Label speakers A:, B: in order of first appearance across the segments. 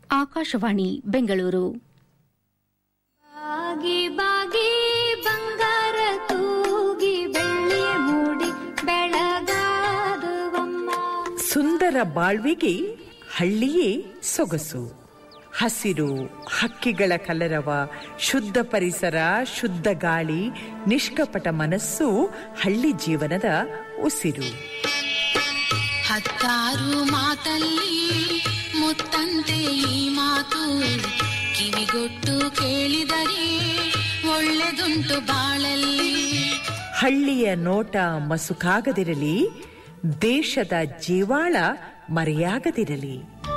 A: ಆಕಾಶವಾಣಿ ಬೆಂಗಳೂರು
B: ಬಾಗಿ ಬಾಗಿ ಬಂಗಾರ ತೂಗಿ ಬೆಳ್ಳಿಯ ಮೂಡಿ ಬೆಳಗಾದುವಮ್ಮ
C: ಸುಂದರ ಬಾಳ್ವಿಗೆ ಹಳ್ಳಿಯೇ ಸೊಗಸು ಹಸಿರು ಹಕ್ಕಿಗಳ ಕಲರವ ಶುದ್ಧ ಪರಿಸರ ಶುದ್ಧ ಗಾಳಿ ನಿಷ್ಕಪಟ ಮನಸ್ಸು ಹಳ್ಳಿ ಜೀವನದ ಉಸಿರು
D: ಹತ್ತಾರು ಮಾತಲ್ಲಿ ಮುತ್ತಂತೆ ಈ ಮಾತು ಕಿವಿಗೊಟ್ಟು ಕೇಳಿದರೆ ಒಳ್ಳೆದುಂಟು ಬಾಳಲ್ಲಿ
C: ಹಳ್ಳಿಯ ನೋಟ ಮಸುಕಾಗದಿರಲಿ ದೇಶದ ಜೀವಾಳ ಮರೆಯಾಗದಿರಲಿ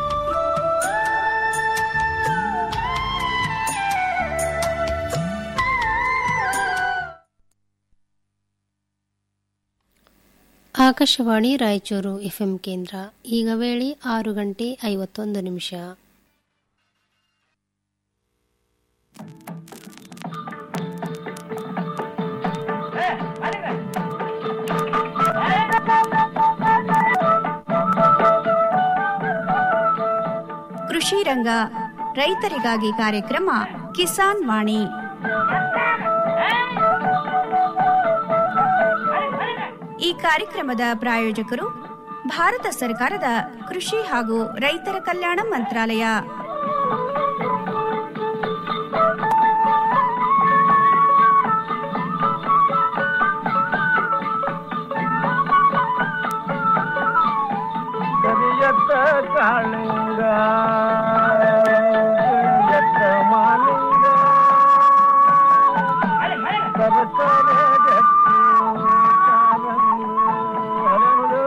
E: ಆಕಾಶವಾಣಿ ರಾಯಚೂರು ಎಫ್ಎಂ ಕೇಂದ್ರ ಈಗ ವೇಳೆ ಆರು ಗಂಟೆ ಐವತ್ತೊಂದು ನಿಮಿಷ
F: ಕೃಷಿ ರಂಗ ರೈತರಿಗಾಗಿ ಕಾರ್ಯಕ್ರಮ ಕಿಸಾನ್ ವಾಣಿ ಈ ಕಾರ್ಯಕ್ರಮದ ಪ್ರಾಯೋಜಕರು ಭಾರತ ಸರ್ಕಾರದ ಕೃಷಿ ಹಾಗೂ ರೈತರ ಕಲ್ಯಾಣ ಮಂತ್ರಾಲಯ
G: ಕರಿಯತ್ತ ಕಾಳಿಂಗ ಕರಿಯತ್ತ ಮಾಲಿಂಗ ಸರಸರ ಗಟ್ಟಿ ಕಾಲಂಗಿ ಹರಳು.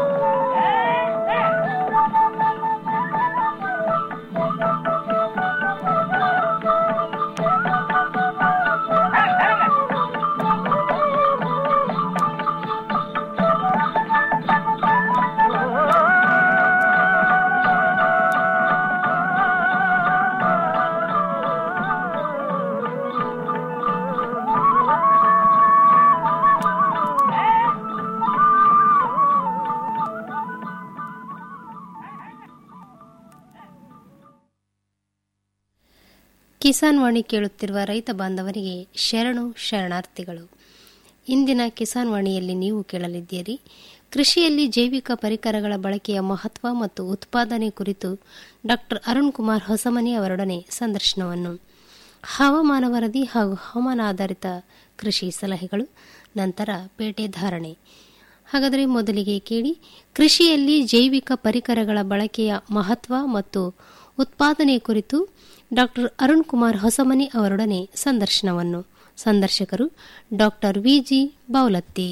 E: ಕಿಸಾನ್ ವಾಣಿ ಕೇಳುತ್ತಿರುವ ರೈತ ಬಾಂಧವರಿಗೆ ಶರಣು ಶರಣಾರ್ಥಿಗಳು ಇಂದಿನ ಕಿಸಾನ್ ವಾಣಿಯಲ್ಲಿ ನೀವು ಕೇಳಲಿದ್ದೀರಿ ಕೃಷಿಯಲ್ಲಿ ಜೈವಿಕ ಪರಿಕರಗಳ ಬಳಕೆಯ ಮಹತ್ವ ಮತ್ತು ಉತ್ಪಾದನೆ ಕುರಿತು ಡಾಕ್ಟರ್ ಅರುಣ್ ಕುಮಾರ್ ಹೊಸಮನಿ ಅವರೊಡನೆ ಸಂದರ್ಶನವನ್ನು ಹವಾಮಾನ ವರದಿ ಹಾಗೂ ಹವಾಮಾನ ಆಧಾರಿತ ಕೃಷಿ ಸಲಹೆಗಳು ನಂತರ ಪೇಟೆ ಧಾರಣೆ ಹಾಗಾದರೆ ಮೊದಲಿಗೆ ಕೇಳಿ ಕೃಷಿಯಲ್ಲಿ ಜೈವಿಕ ಪರಿಕರಗಳ ಬಳಕೆಯ ಮಹತ್ವ ಮತ್ತು ಉತ್ಪಾದನೆ ಕುರಿತು ಡಾಕ್ಟರ್ ಅರುಣ್ ಕುಮಾರ್ ಹೊಸಮನಿ ಅವರೊಡನೆ ಸಂದರ್ಶನವನ್ನು ಸಂದರ್ಶಕರು ಡಾಕ್ಟರ್ ವಿಜಿ ಬೌಲತ್ತಿ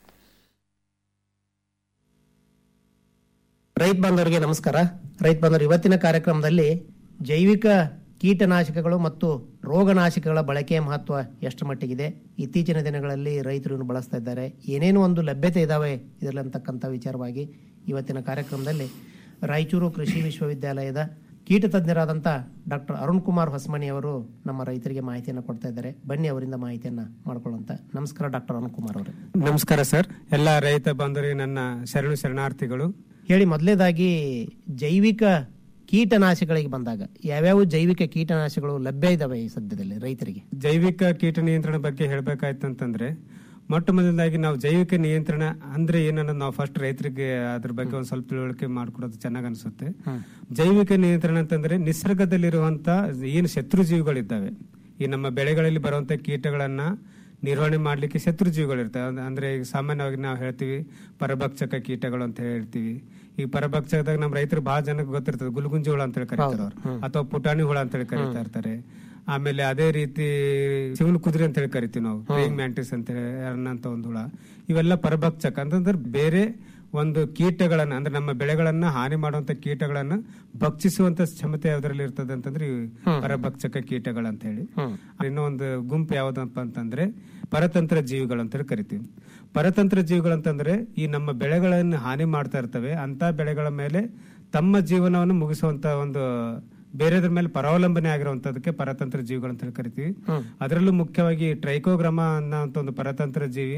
H: ರೈತ ಬಾಂಧವರಿಗೆ ನಮಸ್ಕಾರ ರೈತ ಬಾಂಧವರು ಇವತ್ತಿನ ಕಾರ್ಯಕ್ರಮದಲ್ಲಿ ಜೈವಿಕ ಕೀಟನಾಶಕಗಳು ಮತ್ತು ರೋಗನಾಶಕಗಳ ಬಳಕೆಯ ಮಹತ್ವ ಎಷ್ಟು ಮಟ್ಟಿಗಿದೆ ಇತ್ತೀಚಿನ ದಿನಗಳಲ್ಲಿ ರೈತರು ಇನ್ನು ಬಳಸ್ತಾ ಇದ್ದಾರೆ ಏನೇನು ಒಂದು ಲಭ್ಯತೆ ಇದಾವೆ ಇದರಲ್ಲಿ ಅಂತಕ್ಕಂಥ ವಿಚಾರವಾಗಿ ಇವತ್ತಿನ ಕಾರ್ಯಕ್ರಮದಲ್ಲಿ ರಾಯಚೂರು ಕೃಷಿ ವಿಶ್ವವಿದ್ಯಾಲಯದ ಕೀಟ ತಜ್ಞರಾದಂಥ ಡಾಕ್ಟರ್ ಅರುಣ್ ಕುಮಾರ್ ಹೊಸಮನಿ ಅವರು ನಮ್ಮ ರೈತರಿಗೆ ಮಾಹಿತಿಯನ್ನು ಕೊಡ್ತಾ ಇದ್ದಾರೆ ಬನ್ನಿ ಅವರಿಂದ ಮಾಹಿತಿಯನ್ನ ಮಾಡ್ಕೊಳ್ಳೋಂತ ನಮಸ್ಕಾರ ಡಾಕ್ಟರ್ ಅರುಣ್ ಕುಮಾರ್ ಅವರೇ
I: ನಮಸ್ಕಾರ ಸರ್ ಎಲ್ಲ ರೈತ ಬಂಧುರಿಗೆ ನನ್ನ ಶರಣು ಶರಣಾರ್ಥಿಗಳು
H: ಹೇಳಿ ಮೊದಲನೇದಾಗಿ ಜೈವಿಕ ಕೀಟನಾಶಕಗಳಿಗೆ ಬಂದಾಗ ಯಾವ್ಯಾವ ಜೈವಿಕ ಕೀಟನಾಶಕಗಳು ಲಭ್ಯ ಇದಾವೆ ಈ ಸದ್ಯದಲ್ಲಿ ರೈತರಿಗೆ
I: ಜೈವಿಕ ಕೀಟ ನಿಯಂತ್ರಣ ಬಗ್ಗೆ ಹೇಳ್ಬೇಕಾಯ್ತಂತಂದ್ರೆ ಮೊಟ್ಟ ಮೊದಲದಾಗಿ ನಾವು ಜೈವಿಕ ನಿಯಂತ್ರಣ ಅಂದ್ರೆ ಏನನ್ನೋದು ನಾವು ಫಸ್ಟ್ ರೈತರಿಗೆ ಅದ್ರ ಬಗ್ಗೆ ಒಂದ್ ಸ್ವಲ್ಪ ತಿಳುವಳಿಕೆ ಮಾಡ್ಕೊಡೋದು ಚೆನ್ನಾಗ್ ಅನ್ಸುತ್ತೆ ಜೈವಿಕ ನಿಯಂತ್ರಣ ಅಂತಂದ್ರೆ ನಿಸರ್ಗದಲ್ಲಿರುವಂತ ಏನು ಶತ್ರು ಜೀವಿಗಳಿದ್ದಾವೆ ಈ ನಮ್ಮ ಬೆಳೆಗಳಲ್ಲಿ ಬರುವಂತ ಕೀಟಗಳನ್ನ ನಿರ್ವಹಣೆ ಮಾಡ್ಲಿಕ್ಕೆ ಶತ್ರು ಜೀವಿಗಳಿರ್ತವೆ ಅಂದ್- ಅಂದ್ರೆ ಈಗ ಸಾಮಾನ್ಯವಾಗಿ ನಾವು ಹೇಳ್ತೀವಿ ಪರಭಕ್ಷಕ ಕೀಟಗಳು ಅಂತ ಹೇಳ್ತೀವಿ ಈ ಪರಭಕ್ಷಕದಾಗ ನಮ್ಮ ರೈತರು ಬಹಳ ಜನಕ್ಕೆ ಗೊತ್ತಿರ್ತದೆ ಗುಲ್ಗುಂಜಿ ಹುಳ ಅಂತ ಹೇಳಿ ಕರೀತಾರೆ ಅವ್ರು ಅಥವಾ ಪುಟಾಣಿ ಹುಳ ಅಂತ ಹೇಳಿ ಕರೀತಾ ಇರ್ತಾರೆ ಆಮೇಲೆ ಅದೇ ರೀತಿ ಶಿವನ ಕುದುರೆ ಅಂತ ಹೇಳಿ ಕರಿತೀವಿ ನಾವು ಪ್ರೇಯಿಂಗ್ ಮ್ಯಾಂಟಿಸ್ ಅಂತ ಹೇಳಿ ಅನ್ನಂತ ಒಂದು ಹುಳ ಇವೆಲ್ಲ ಪರಭಕ್ಷಕ ಅಂತಂದ್ರೆ ಬೇರೆ ಒಂದು ಕೀಟಗಳನ್ನ ಅಂದ್ರೆ ನಮ್ಮ ಬೆಳೆಗಳನ್ನ ಹಾನಿ ಮಾಡುವಂತ ಕೀಟಗಳನ್ನ ಭಕ್ಷಿಸುವಂತ ಕ್ಷಮತೆ ಯಾವ್ದ್ರಲ್ಲಿ ಇರ್ತದೆ ಅಂತಂದ್ರೆ ಈ ಪರಭಕ್ಷಕ ಕೀಟಗಳು ಅಂತ ಹೇಳಿ ಇನ್ನೊಂದು ಗುಂಪು ಯಾವ್ದಪ್ಪ ಅಂತಂದ್ರೆ ಪರತಂತ್ರ ಜೀವಿಗಳು ಅಂತ ಹೇಳಿ ಕರಿತೀವಿ ಪರತಂತ್ರ ಜೀವಿಗಳು ಅಂತಂದ್ರೆ ಈ ನಮ್ಮ ಬೆಳೆಗಳನ್ನು ಹಾನಿ ಮಾಡ್ತಾ ಇರ್ತವೆ ಅಂತ ಬೆಳೆಗಳ ಮೇಲೆ ತಮ್ಮ ಜೀವನವನ್ನು ಮುಗಿಸುವಂತ ಒಂದು ಬೇರೆದ್ರ ಮೇಲೆ ಪರಾವಲಂಬನೆ ಆಗಿರುವಂತದಕ್ಕೆ ಪರತಂತ್ರ ಜೀವಿಗಳು ಅಂತ ಹೇಳಿ ಕರಿತೀವಿ ಅದರಲ್ಲೂ ಮುಖ್ಯವಾಗಿ ಟ್ರೈಕೋಗ್ರಾಮ ಅನ್ನೋ ಒಂದು ಪರತಂತ್ರ ಜೀವಿ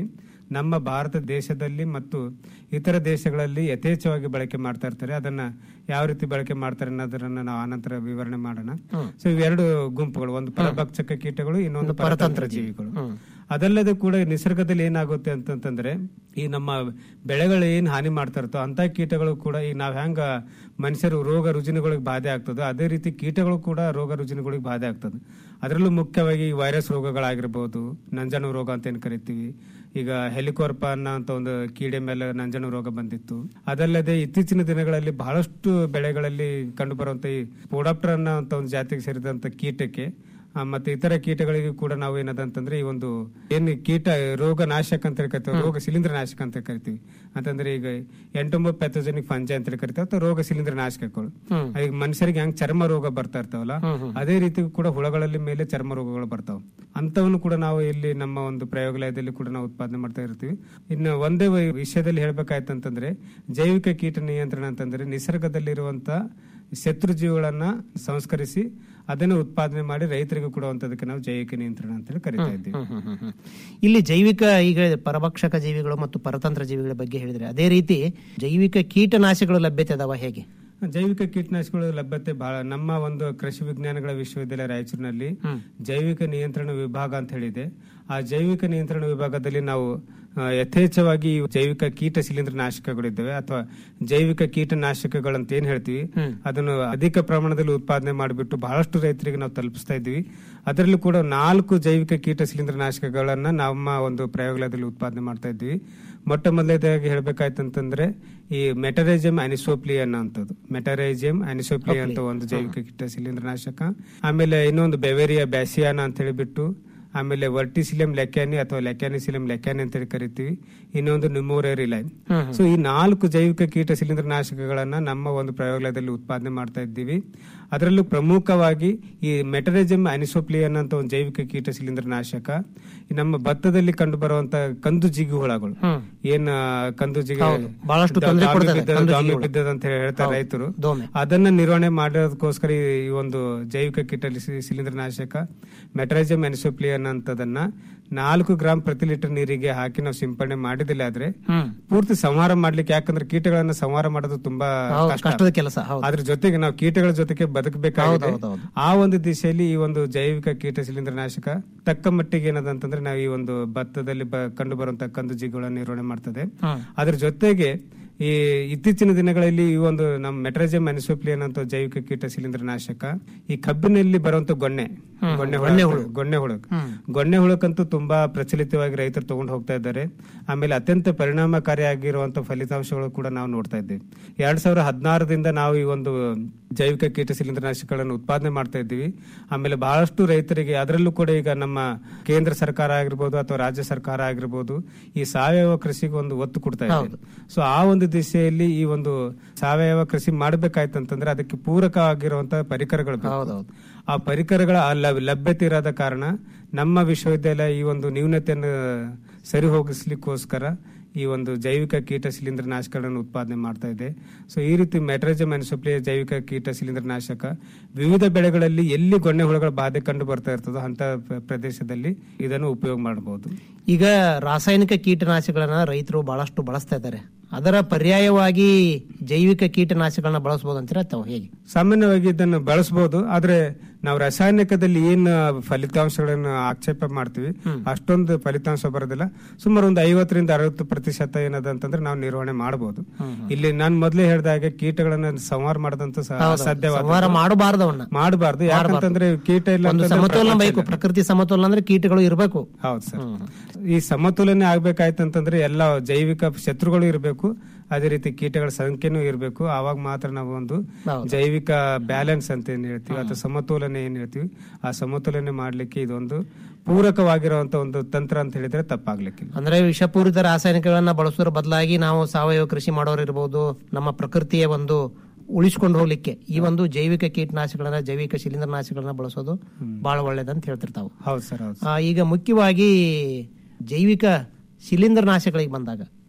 I: ನಮ್ಮ ಭಾರತ ದೇಶದಲ್ಲಿ ಮತ್ತು ಇತರ ದೇಶಗಳಲ್ಲಿ ಯಥೇಚ್ಛವಾಗಿ ಬಳಕೆ ಮಾಡ್ತಾ ಇರ್ತಾರೆ ಅದನ್ನ ಯಾವ ರೀತಿ ಬಳಕೆ ಮಾಡ್ತಾರೆ ಅನ್ನೋದನ್ನ ನಾವು ಆನಂತರ ವಿವರಣೆ ಮಾಡೋಣ ಸೊ ಇವೆರಡು ಗುಂಪುಗಳು ಒಂದು ಪರಭಕ್ಷಕ ಕೀಟಗಳು ಇನ್ನೊಂದು ಪರತಂತ್ರ ಜೀವಿಗಳು ಅದಲ್ಲದೆ ಕೂಡ ನಿಸರ್ಗದಲ್ಲಿ ಏನಾಗುತ್ತೆ ಅಂತಂತಂದ್ರೆ ಈ ನಮ್ಮ ಬೆಳೆಗಳು ಏನ್ ಹಾನಿ ಮಾಡ್ತಾ ಇರ್ತೋ ಅಂತ ಕೀಟಗಳು ಕೂಡ ಈಗ ನಾವ್ ಹೆಂಗ ಮನುಷ್ಯರು ರೋಗ ರುಜಿನಗಳಿಗೆ ಬಾಧೆ ಆಗ್ತದೋ ಅದೇ ರೀತಿ ಕೀಟಗಳು ಕೂಡ ರೋಗ ರುಜಿನಗಳಿಗೆ ಬಾಧೆ ಆಗ್ತದೆ ಅದರಲ್ಲೂ ಮುಖ್ಯವಾಗಿ ವೈರಸ್ ರೋಗಗಳಾಗಿರ್ಬೋದು ನಂಜಾನು ರೋಗ ಅಂತ ಏನ್ ಕರಿತೀವಿ ಈಗ ಹೆಲಿಕೋರ್ಪ ಅನ್ನೋ ಅಂತ ಒಂದು ಕೀಡೆ ಮೇಲೆ ನಂಜಾನು ರೋಗ ಬಂದಿತ್ತು ಅದಲ್ಲದೆ ಇತ್ತೀಚಿನ ದಿನಗಳಲ್ಲಿ ಬಹಳಷ್ಟು ಬೆಳೆಗಳಲ್ಲಿ ಕಂಡು ಬರುವಂತ ಈ ಪೋಡಾಪ್ಟರ್ ಅನ್ನೋ ಅಂತ ಒಂದು ಜಾತಿಗೆ ಸೇರಿದಂತ ಕೀಟಕ್ಕೆ ಆ, ಮತ್ತೆ ಇತರ ಕೀಟಗಳಿಗೂ ಕೂಡ ನಾವು ಏನದಂತಂದ್ರೆ ಈ ಒಂದು ಏನ್ ಕೀಟ ರೋಗ ನಾಶಕ ಅಂತ ಹೇಳಿ ಕರಿತೀವಿ ರೋಗ ಶಿಲೀಂಧ್ರ ನಾಶಕ ಅಂತ ಕರಿತೀವಿ ಅಂತಂದ್ರೆ ಈಗ ಎಂಟೊಂಬ ಪ್ಯಾಥೋಜೆನಿಕ್ ಫಂಜ ಅಂತ ಹೇಳಿ ಕರಿತೀವಿ ಅಥವಾ ರೋಗ ಶಿಲೀಂಧ್ರ ನಾಶಕಗಳು ಈಗ ಮನುಷ್ಯರಿಗೆ ಹೆಂಗ್ ಚರ್ಮ ರೋಗ ಬರ್ತಾ ಇರ್ತಾವಲ್ಲ ಅದೇ ರೀತಿ ಕೂಡ ಹುಳಗಳಲ್ಲಿ ಮೇಲೆ ಚರ್ಮ ರೋಗಗಳು ಬರ್ತಾವ ಅಂತವನ್ನು ಕೂಡ ನಾವು ಇಲ್ಲಿ ನಮ್ಮ ಒಂದು ಪ್ರಯೋಗಾಲಯದಲ್ಲಿ ಕೂಡ ನಾವು ಉತ್ಪಾದನೆ ಮಾಡ್ತಾ ಇರ್ತೀವಿ ಇನ್ನು ಒಂದೇ ವ- ವಿಷಯದಲ್ಲಿ ಹೇಳ್ಬೇಕಾಯ್ತು ಅಂತಂದ್ರೆ ಜೈವಿಕ ಕೀಟ ನಿಯಂತ್ರಣ ಅಂತಂದ್ರೆ ನಿಸರ್ಗದಲ್ಲಿರುವಂತ ಶತ್ರುಜೀವಿಗಳನ್ನ ಸಂಸ್ಕರಿಸಿ ಅದನ್ನು ಉತ್ಪಾದನೆ ಮಾಡಿ ರೈತರಿಗೆ ಕೊಡುವಂತದಕ್ಕೆ ನಾವು ಜೈವಿಕ ನಿಯಂತ್ರಣ ಅಂತ ಹೇಳಿ ಕರಿತಾ ಇದ್ದೀವಿ
H: ಇಲ್ಲಿ ಜೈವಿಕ ಈಗ ಪರಭಕ್ಷಕ ಜೀವಿಗಳು ಮತ್ತು ಪರತಂತ್ರ ಜೀವಿಗಳ ಬಗ್ಗೆ ಹೇಳಿದ್ರೆ ಅದೇ ರೀತಿ ಜೈವಿಕ ಕೀಟನಾಶಕಗಳು ಲಭ್ಯತೆ ಅದಾವ ಹೇಗೆ
I: ಜೈವಿಕ ಕೀಟನಾಶಕಗಳ ಲಭ್ಯತೆ ಬಹಳ ನಮ್ಮ ಒಂದು ಕೃಷಿ ವಿಜ್ಞಾನಗಳ ವಿಶ್ವವಿದ್ಯಾಲಯ ರಾಯಚೂರಿನಲ್ಲಿ ಜೈವಿಕ ನಿಯಂತ್ರಣ ವಿಭಾಗ ಅಂತ ಹೇಳಿದೆ ಆ ಜೈವಿಕ ನಿಯಂತ್ರಣ ವಿಭಾಗದಲ್ಲಿ ನಾವು ಆ, ಯಥೇಚ್ಛವಾಗಿ ಈ ಜೈವಿಕ ಕೀಟ ಶಿಲೀಂಧ್ರ ನಾಶಕಗಳಿದ್ದಾವೆ ಅಥವಾ ಜೈವಿಕ ಕೀಟನಾಶಕಗಳಂತ ಏನ್ ಹೇಳ್ತೀವಿ ಅದನ್ನು ಅಧಿಕ ಪ್ರಮಾಣದಲ್ಲಿ ಉತ್ಪಾದನೆ ಮಾಡಿಬಿಟ್ಟು ಬಹಳಷ್ಟು ರೈತರಿಗೆ ನಾವು ತಲುಪಿಸ್ತಾ ಇದ್ದೀವಿ ಅದರಲ್ಲೂ ಕೂಡ ನಾಲ್ಕು ಜೈವಿಕ ಕೀಟ ಶಿಲೀಂಧ್ರ ನಾಶಕಗಳನ್ನ ನಮ್ಮ ಒಂದು ಪ್ರಯೋಗಾಲಯದಲ್ಲಿ ಉತ್ಪಾದನೆ ಮಾಡ್ತಾ ಇದ್ದೀವಿ ಮೊಟ್ಟ ಮೊದಲನೇದಾಗಿ ಹೇಳ್ಬೇಕಾಯ್ತು ಅಂತಂದ್ರೆ ಈ ಮೆಟರೈಜಮ್ ಅನಿಸೋಪ್ಲಿ ಅನ್ನೋಂಥದ್ದು ಮೆಟರೈಜಮ್ ಅನಿಸೋಪ್ಲಿ ಅಂತ ಒಂದು ಜೈವಿಕ ಕೀಟ ಶಿಲೀಂಧ್ರ ನಾಶಕ ಆಮೇಲೆ ಇನ್ನೊಂದು ಬೆವೇರಿಯಾ ಬ್ಯಾಸಿಯಾನ ಅಂತ ಹೇಳಿಬಿಟ್ಟು ಆಮೇಲೆ ವರ್ಟಿಸಿಲಿಯಂ ಲೆಕ್ಯಾನಿ ಅಥವಾ ಲೆಕ್ಯಾನಿಸಿಲಿಯಂ ಲೆಕ್ಯಾನಿ ಅಂತ ಹೇಳಿ ಕರಿತೀವಿ ಇನ್ನೊಂದು ನಿಮೋರೇರಿ ಲೈನ್ ಸೊ ಈ ನಾಲ್ಕು ಜೈವಿಕ ಕೀಟ ಶಿಲೀಂಧ್ರ ನಾಶಕಗಳನ್ನ ನಮ್ಮ ಒಂದು ಪ್ರಯೋಗಾಲಯದಲ್ಲಿ ಉತ್ಪಾದನೆ ಮಾಡ್ತಾ ಇದ್ದೀವಿ ಅದರಲ್ಲೂ ಪ್ರಮುಖವಾಗಿ ಈ ಮೆಟರಿಸಮ್ ಅನಿಸೋಪ್ಲಿಯನ್ ಅಂತ ಒಂದು ಜೈವಿಕ ಕೀಟ ಶಿಲೀಂಧ್ರ ನಾಶಕ ಈ ನಮ್ಮ ಭತ್ತದಲ್ಲಿ ಕಂಡು ಬರುವಂತ ಕಂದು ಜಿಗಿ ಹುಳಗಳು ಏನ್ ಆ, ಕಂದು ಜಿಗಿ
H: ಹೌದು. ಬಹಳಷ್ಟು ತೊಂದ್ರೆ
I: ದಾಮಿ
H: ಕೊಡ್ತದೆ
I: ಬಿದ್ದದ,
H: ಕಂದು
I: ದಾಮಿ
H: ಜಿಗಿಗಳು.
I: ಬಿದ್ದದ ಅಂತ ಹೇಳಿ ಹೇಳ್ತಾರೆ
H: ಹೌದು.
I: ರೈತರು
H: ದೋಮೆ.
I: ಅದನ್ನ ನಿರ್ವಹಣೆ ಮಾಡೋದಕ್ಕೋಸ್ಕರ ಈ ಈ ಒಂದು ಜೈವಿಕ ಕೀಟ ಸಿ- ಶಿಲೀಂಧ್ರ ನಾಶಕ ಮೆಟ್ರೈಜಮ್ ಅನಿಸೋಪ್ಲಿಯನ್ ಅಂತದನ್ನ ನಾಲ್ಕು ಗ್ರಾಂ ಪ್ರತಿ ಲೀಟರ್ ನೀರಿಗೆ ಹಾಕಿ ನಾವು ಸಿಂಪಡಣೆ ಮಾಡಿದಿಲ್ಲ ಆದ್ರೆ ಪೂರ್ತಿ ಸಂಹಾರ ಮಾಡ್ಲಿಕ್ಕೆ ಯಾಕಂದ್ರೆ ಕೀಟಗಳನ್ನ ಸಂಹಾರ ಮಾಡೋದು ತುಂಬಾ
H: ಹೌದು,
I: ಕಷ್ಟ.
H: ಕಷ್ಟದ ಕೆಲಸ, ಹೌದು.
I: ಅದ್ರ ಜೊತೆಗೆ ನಾವು ಕೀಟಗಳ ಜೊತೆಗೆ ಬದುಕಬೇಕಾಗಿದೆ
H: ಹೌದು, ಹೌದು,
I: ಆ ಒಂದು ದಿಶೆಯಲ್ಲಿ ಈ ಒಂದು ಜೈವಿಕ ಕೀಟ ಶಿಲೀಂಧ್ರ ನಾಶಕ ತಕ್ಕ ಮಟ್ಟಿಗೆ ಏನದಂತಂದ್ರೆ ನಾವು ಈ ಒಂದು ಭತ್ತದಲ್ಲಿ ಬ- ಕಂಡು ಬರುವಂತ ಕಂದು ಜಿಗಳನ್ನು ನಿರ್ವಹಣೆ ಮಾಡ್ತದೆ ಅದ್ರ ಜೊತೆಗೆ ಈ ಇತ್ತೀಚಿನ ದಿನಗಳಲ್ಲಿ ಈ ಒಂದು ನಮ್ಮ ಮೆಟ್ರಜಮ್ ಅನಿಸೋಪ್ಲಿಯನ್ ಅಂತ ಜೈವಿಕ ಕೀಟ ಶಿಲೀಂಧ್ರ ನಾಶಕ ಈ ಕಬ್ಬಿನಲ್ಲಿ ಬರುವಂತ ಗೊಣ್ಣೆ ಗೊಣ್ಣೆ ಹುಳ
H: ಗೊಣ್ಣೆ ಹುಳು.
I: ಗೊಣ್ಣೆ ಹುಳಕ್ ಗೊಣ್ಣೆ ಹುಳಕ್ಕಂತೂ ತುಂಬಾ ಪ್ರಚಲಿತವಾಗಿ ರೈತರು ತಗೊಂಡು ಹೋಗ್ತಾ ಇದ್ದಾರೆ ಆಮೇಲೆ ಅತ್ಯಂತ ಪರಿಣಾಮಕಾರಿಯಾಗಿರುವಂತ ಫಲಿತಾಂಶಗಳು ಕೂಡ ನಾವು ನೋಡ್ತಾ ಇದ್ದೀವಿ ಎರಡ್ ಸಾವಿರದ ಹದಿನಾರರಿಂದ ನಾವು ಈ ಒಂದು ಜೈವಿಕ ಕೀಟ ಶಿಲೀಂಧ್ರ ನಾಶಕಗಳನ್ನು ಉತ್ಪಾದನೆ ಮಾಡ್ತಾ ಇದ್ದೀವಿ ಆಮೇಲೆ ಬಹಳಷ್ಟು ರೈತರಿಗೆ ಅದರಲ್ಲೂ ಕೂಡ ಈಗ ನಮ್ಮ ಕೇಂದ್ರ ಸರ್ಕಾರ ಆಗಿರ್ಬೋದು ಅಥವಾ ರಾಜ್ಯ ಸರ್ಕಾರ ಆಗಿರ್ಬೋದು ಈ ಸಾವಯವ ಕೃಷಿಗೆ ಒಂದು ಒತ್ತು ಕೊಡ್ತಾ ಇದೆ ಸೊ ಆ ಒಂದು ದಿಶೆಯಲ್ಲಿ ಈ ಒಂದು ಸಾವಯವ ಕೃಷಿ ಮಾಡ್ಬೇಕಾಯ್ತು ಅಂತಂದ್ರೆ ಅದಕ್ಕೆ ಪೂರಕ ಆಗಿರುವಂತಹ ಪರಿಕರಗಳು ಬೇಕು. ಆ ಪರಿಕರಗಳ ಆ ಲಭ್- ಲಭ್ಯತೆ ಇರೋದ ಕಾರಣ ನಮ್ಮ ವಿಶ್ವವಿದ್ಯಾಲಯ ಈ ಒಂದು ನ್ಯೂನತೆಯನ್ನು ಸರಿ ಹೋಗಿಸ್ಲಿಕ್ಕೋಸ್ಕರ ಈ ಒಂದು ಜೈವಿಕ ಕೀಟ ಶಿಲೀಂಧ್ರ ನಾಶಕಗಳನ್ನು ಉತ್ಪಾದನೆ ಮಾಡ್ತಾ ಇದೆ ಸೊ ಈ ರೀತಿ ಮೆಟ್ರಜಮ್ ಅನಿಸೋಪ್ಲಿಯ ಜೈವಿಕ ಕೀಟ ಶಿಲೀಂಧ್ರ ನಾಶಕ ವಿವಿಧ ಬೆಳೆಗಳಲ್ಲಿ ಎಲ್ಲಿ ಗೊಣ್ಣೆ ಹುಳಗಳ ಬಾಧೆ ಕಂಡು ಬರ್ತಾ ಇರ್ತದೋ ಅಂತ ಪ್ರ- ಪ್ರದೇಶದಲ್ಲಿ ಇದನ್ನು ಉಪಯೋಗ ಮಾಡಬಹುದು
H: ಈಗ ರಾಸಾಯನಿಕ ಕೀಟನಾಶಕಗಳನ್ನ ರೈತರು ಬಹಳಷ್ಟು ಬಳಸ್ತಾ ಇದ್ದಾರೆ ಅದರ ಪರ್ಯಾಯವಾಗಿ ಜೈವಿಕ ಕೀಟನಾಶಕಗಳನ್ನ ಬಳಸಬಹುದು ಅಂತೀರಾ ಅಥವಾ ಹೇಗೆ
I: ಸಾಮಾನ್ಯವಾಗಿ ಇದನ್ನು ಬಳಸಬಹುದು ಆದ್ರೆ ನಾವು ರಾಸಾಯನಿಕದಲ್ಲಿ ಏನ್ ಫಲಿತಾಂಶಗಳನ್ನು ಆಕ್ಷೇಪ ಮಾಡ್ತೀವಿ ಅಷ್ಟೊಂದು ಫಲಿತಾಂಶ ಬರೋದಿಲ್ಲ ಸುಮಾರು ಒಂದು ಐವತ್ತರಿಂದ ಅರವತ್ತು ಪ್ರತಿಶತ ಏನದ ಅಂತಂದ್ರೆ ನಾವು ನಿರ್ವಹಣೆ ಮಾಡಬಹುದು ಇಲ್ಲಿ ನಾನು ಮೊದಲೇ ಹೇಳಿದ ಹಾಗೆ ಕೀಟಗಳನ್ನ ಸಂಹಾರ ಮಾಡದಂತ
H: ಹೌದು.
I: ಸಾಧ್ಯವಾದ
H: ಸಂಹಾರ ಮಾಡಬಾರದು ಅವನ್ನ
I: ಮಾಡಬಾರ್ದು ಯಾಕಂತಂದ್ರೆ ಕೀಟ ಇಲ್ಲ
H: ಒಂದು
I: ಅಂತಂದ್ರೆ
H: ಸಮತೋಲನ
I: ಪ್ರಪಂಚ
H: ಬೇಕು
I: ಇಲ್ಲ.
H: ಪ್ರಕೃತಿ ಸಮತೋಲನ ಅಂದ್ರೆ ಕೀಟಗಳು ಇರಬೇಕು
I: ಹೌದು ಸರ್ ಈ ಸಮತೋಲನೆ ಆಗ್ಬೇಕಾಯ್ತು ಅಂತಂದ್ರೆ ಎಲ್ಲ ಜೈವಿಕ ಶತ್ರುಗಳು ಇರಬೇಕು ಅದೇ ರೀತಿ ಕೀಟಗಳ ಸಂಖ್ಯೆನೂ ಇರಬೇಕು ಆವಾಗ ಮಾತ್ರ ನಾವು ಒಂದು ಜೈವಿಕ ಬ್ಯಾಲೆನ್ಸ್ ಅಂತ ಏನ್ ಹೇಳ್ತೀವಿ ಅಥವಾ ಸಮತೋಲನೆ ಏನ್ ಹೇಳ್ತೀವಿ ಆ ಸಮತೋಲನೆ ಮಾಡ್ಲಿಕ್ಕೆ ಇದೊಂದು ಪೂರಕವಾಗಿರುವಂತ ಒಂದು ತಂತ್ರ ಅಂತ ಹೇಳಿದ್ರೆ ತಪ್ಪಾಗ್ಲಿಕ್ಕಿಲ್ಲ
H: ಅಂದ್ರೆ ವಿಷಪೂರಿತ ರಾಸಾಯನಿಕಗಳನ್ನ ಬಳಸೋದ್ರ ಬದಲಾಗಿ ನಾವು ಸಾವಯವ ಕೃಷಿ ಮಾಡೋರು ಇರಬಹುದು ನಮ್ಮ ಪ್ರಕೃತಿಯ ಒಂದು ಉಳಿಸ್ಕೊಂಡು ಹೋಗ್ಲಿಕ್ಕೆ ಈ ಒಂದು ಜೈವಿಕ ಕೀಟನಾಶಕಗಳನ್ನ ಜೈವಿಕ ಶಿಲೀಂಧ್ರನಾಶಕಗಳನ್ನ ಬಳಸೋದು ಬಹಳ ಒಳ್ಳೇದಂತ ಹೇಳ್ತಿರ್ತಾವ
I: ಹೌದು ಸರ್ ಹೌದು
H: ಆ, ಈಗ ಮುಖ್ಯವಾಗಿ ಜೈವಿಕ ಶಿಲೀಂಧ್ರನಾಶಕಗಳಿಗೆ ಬಂದಾಗ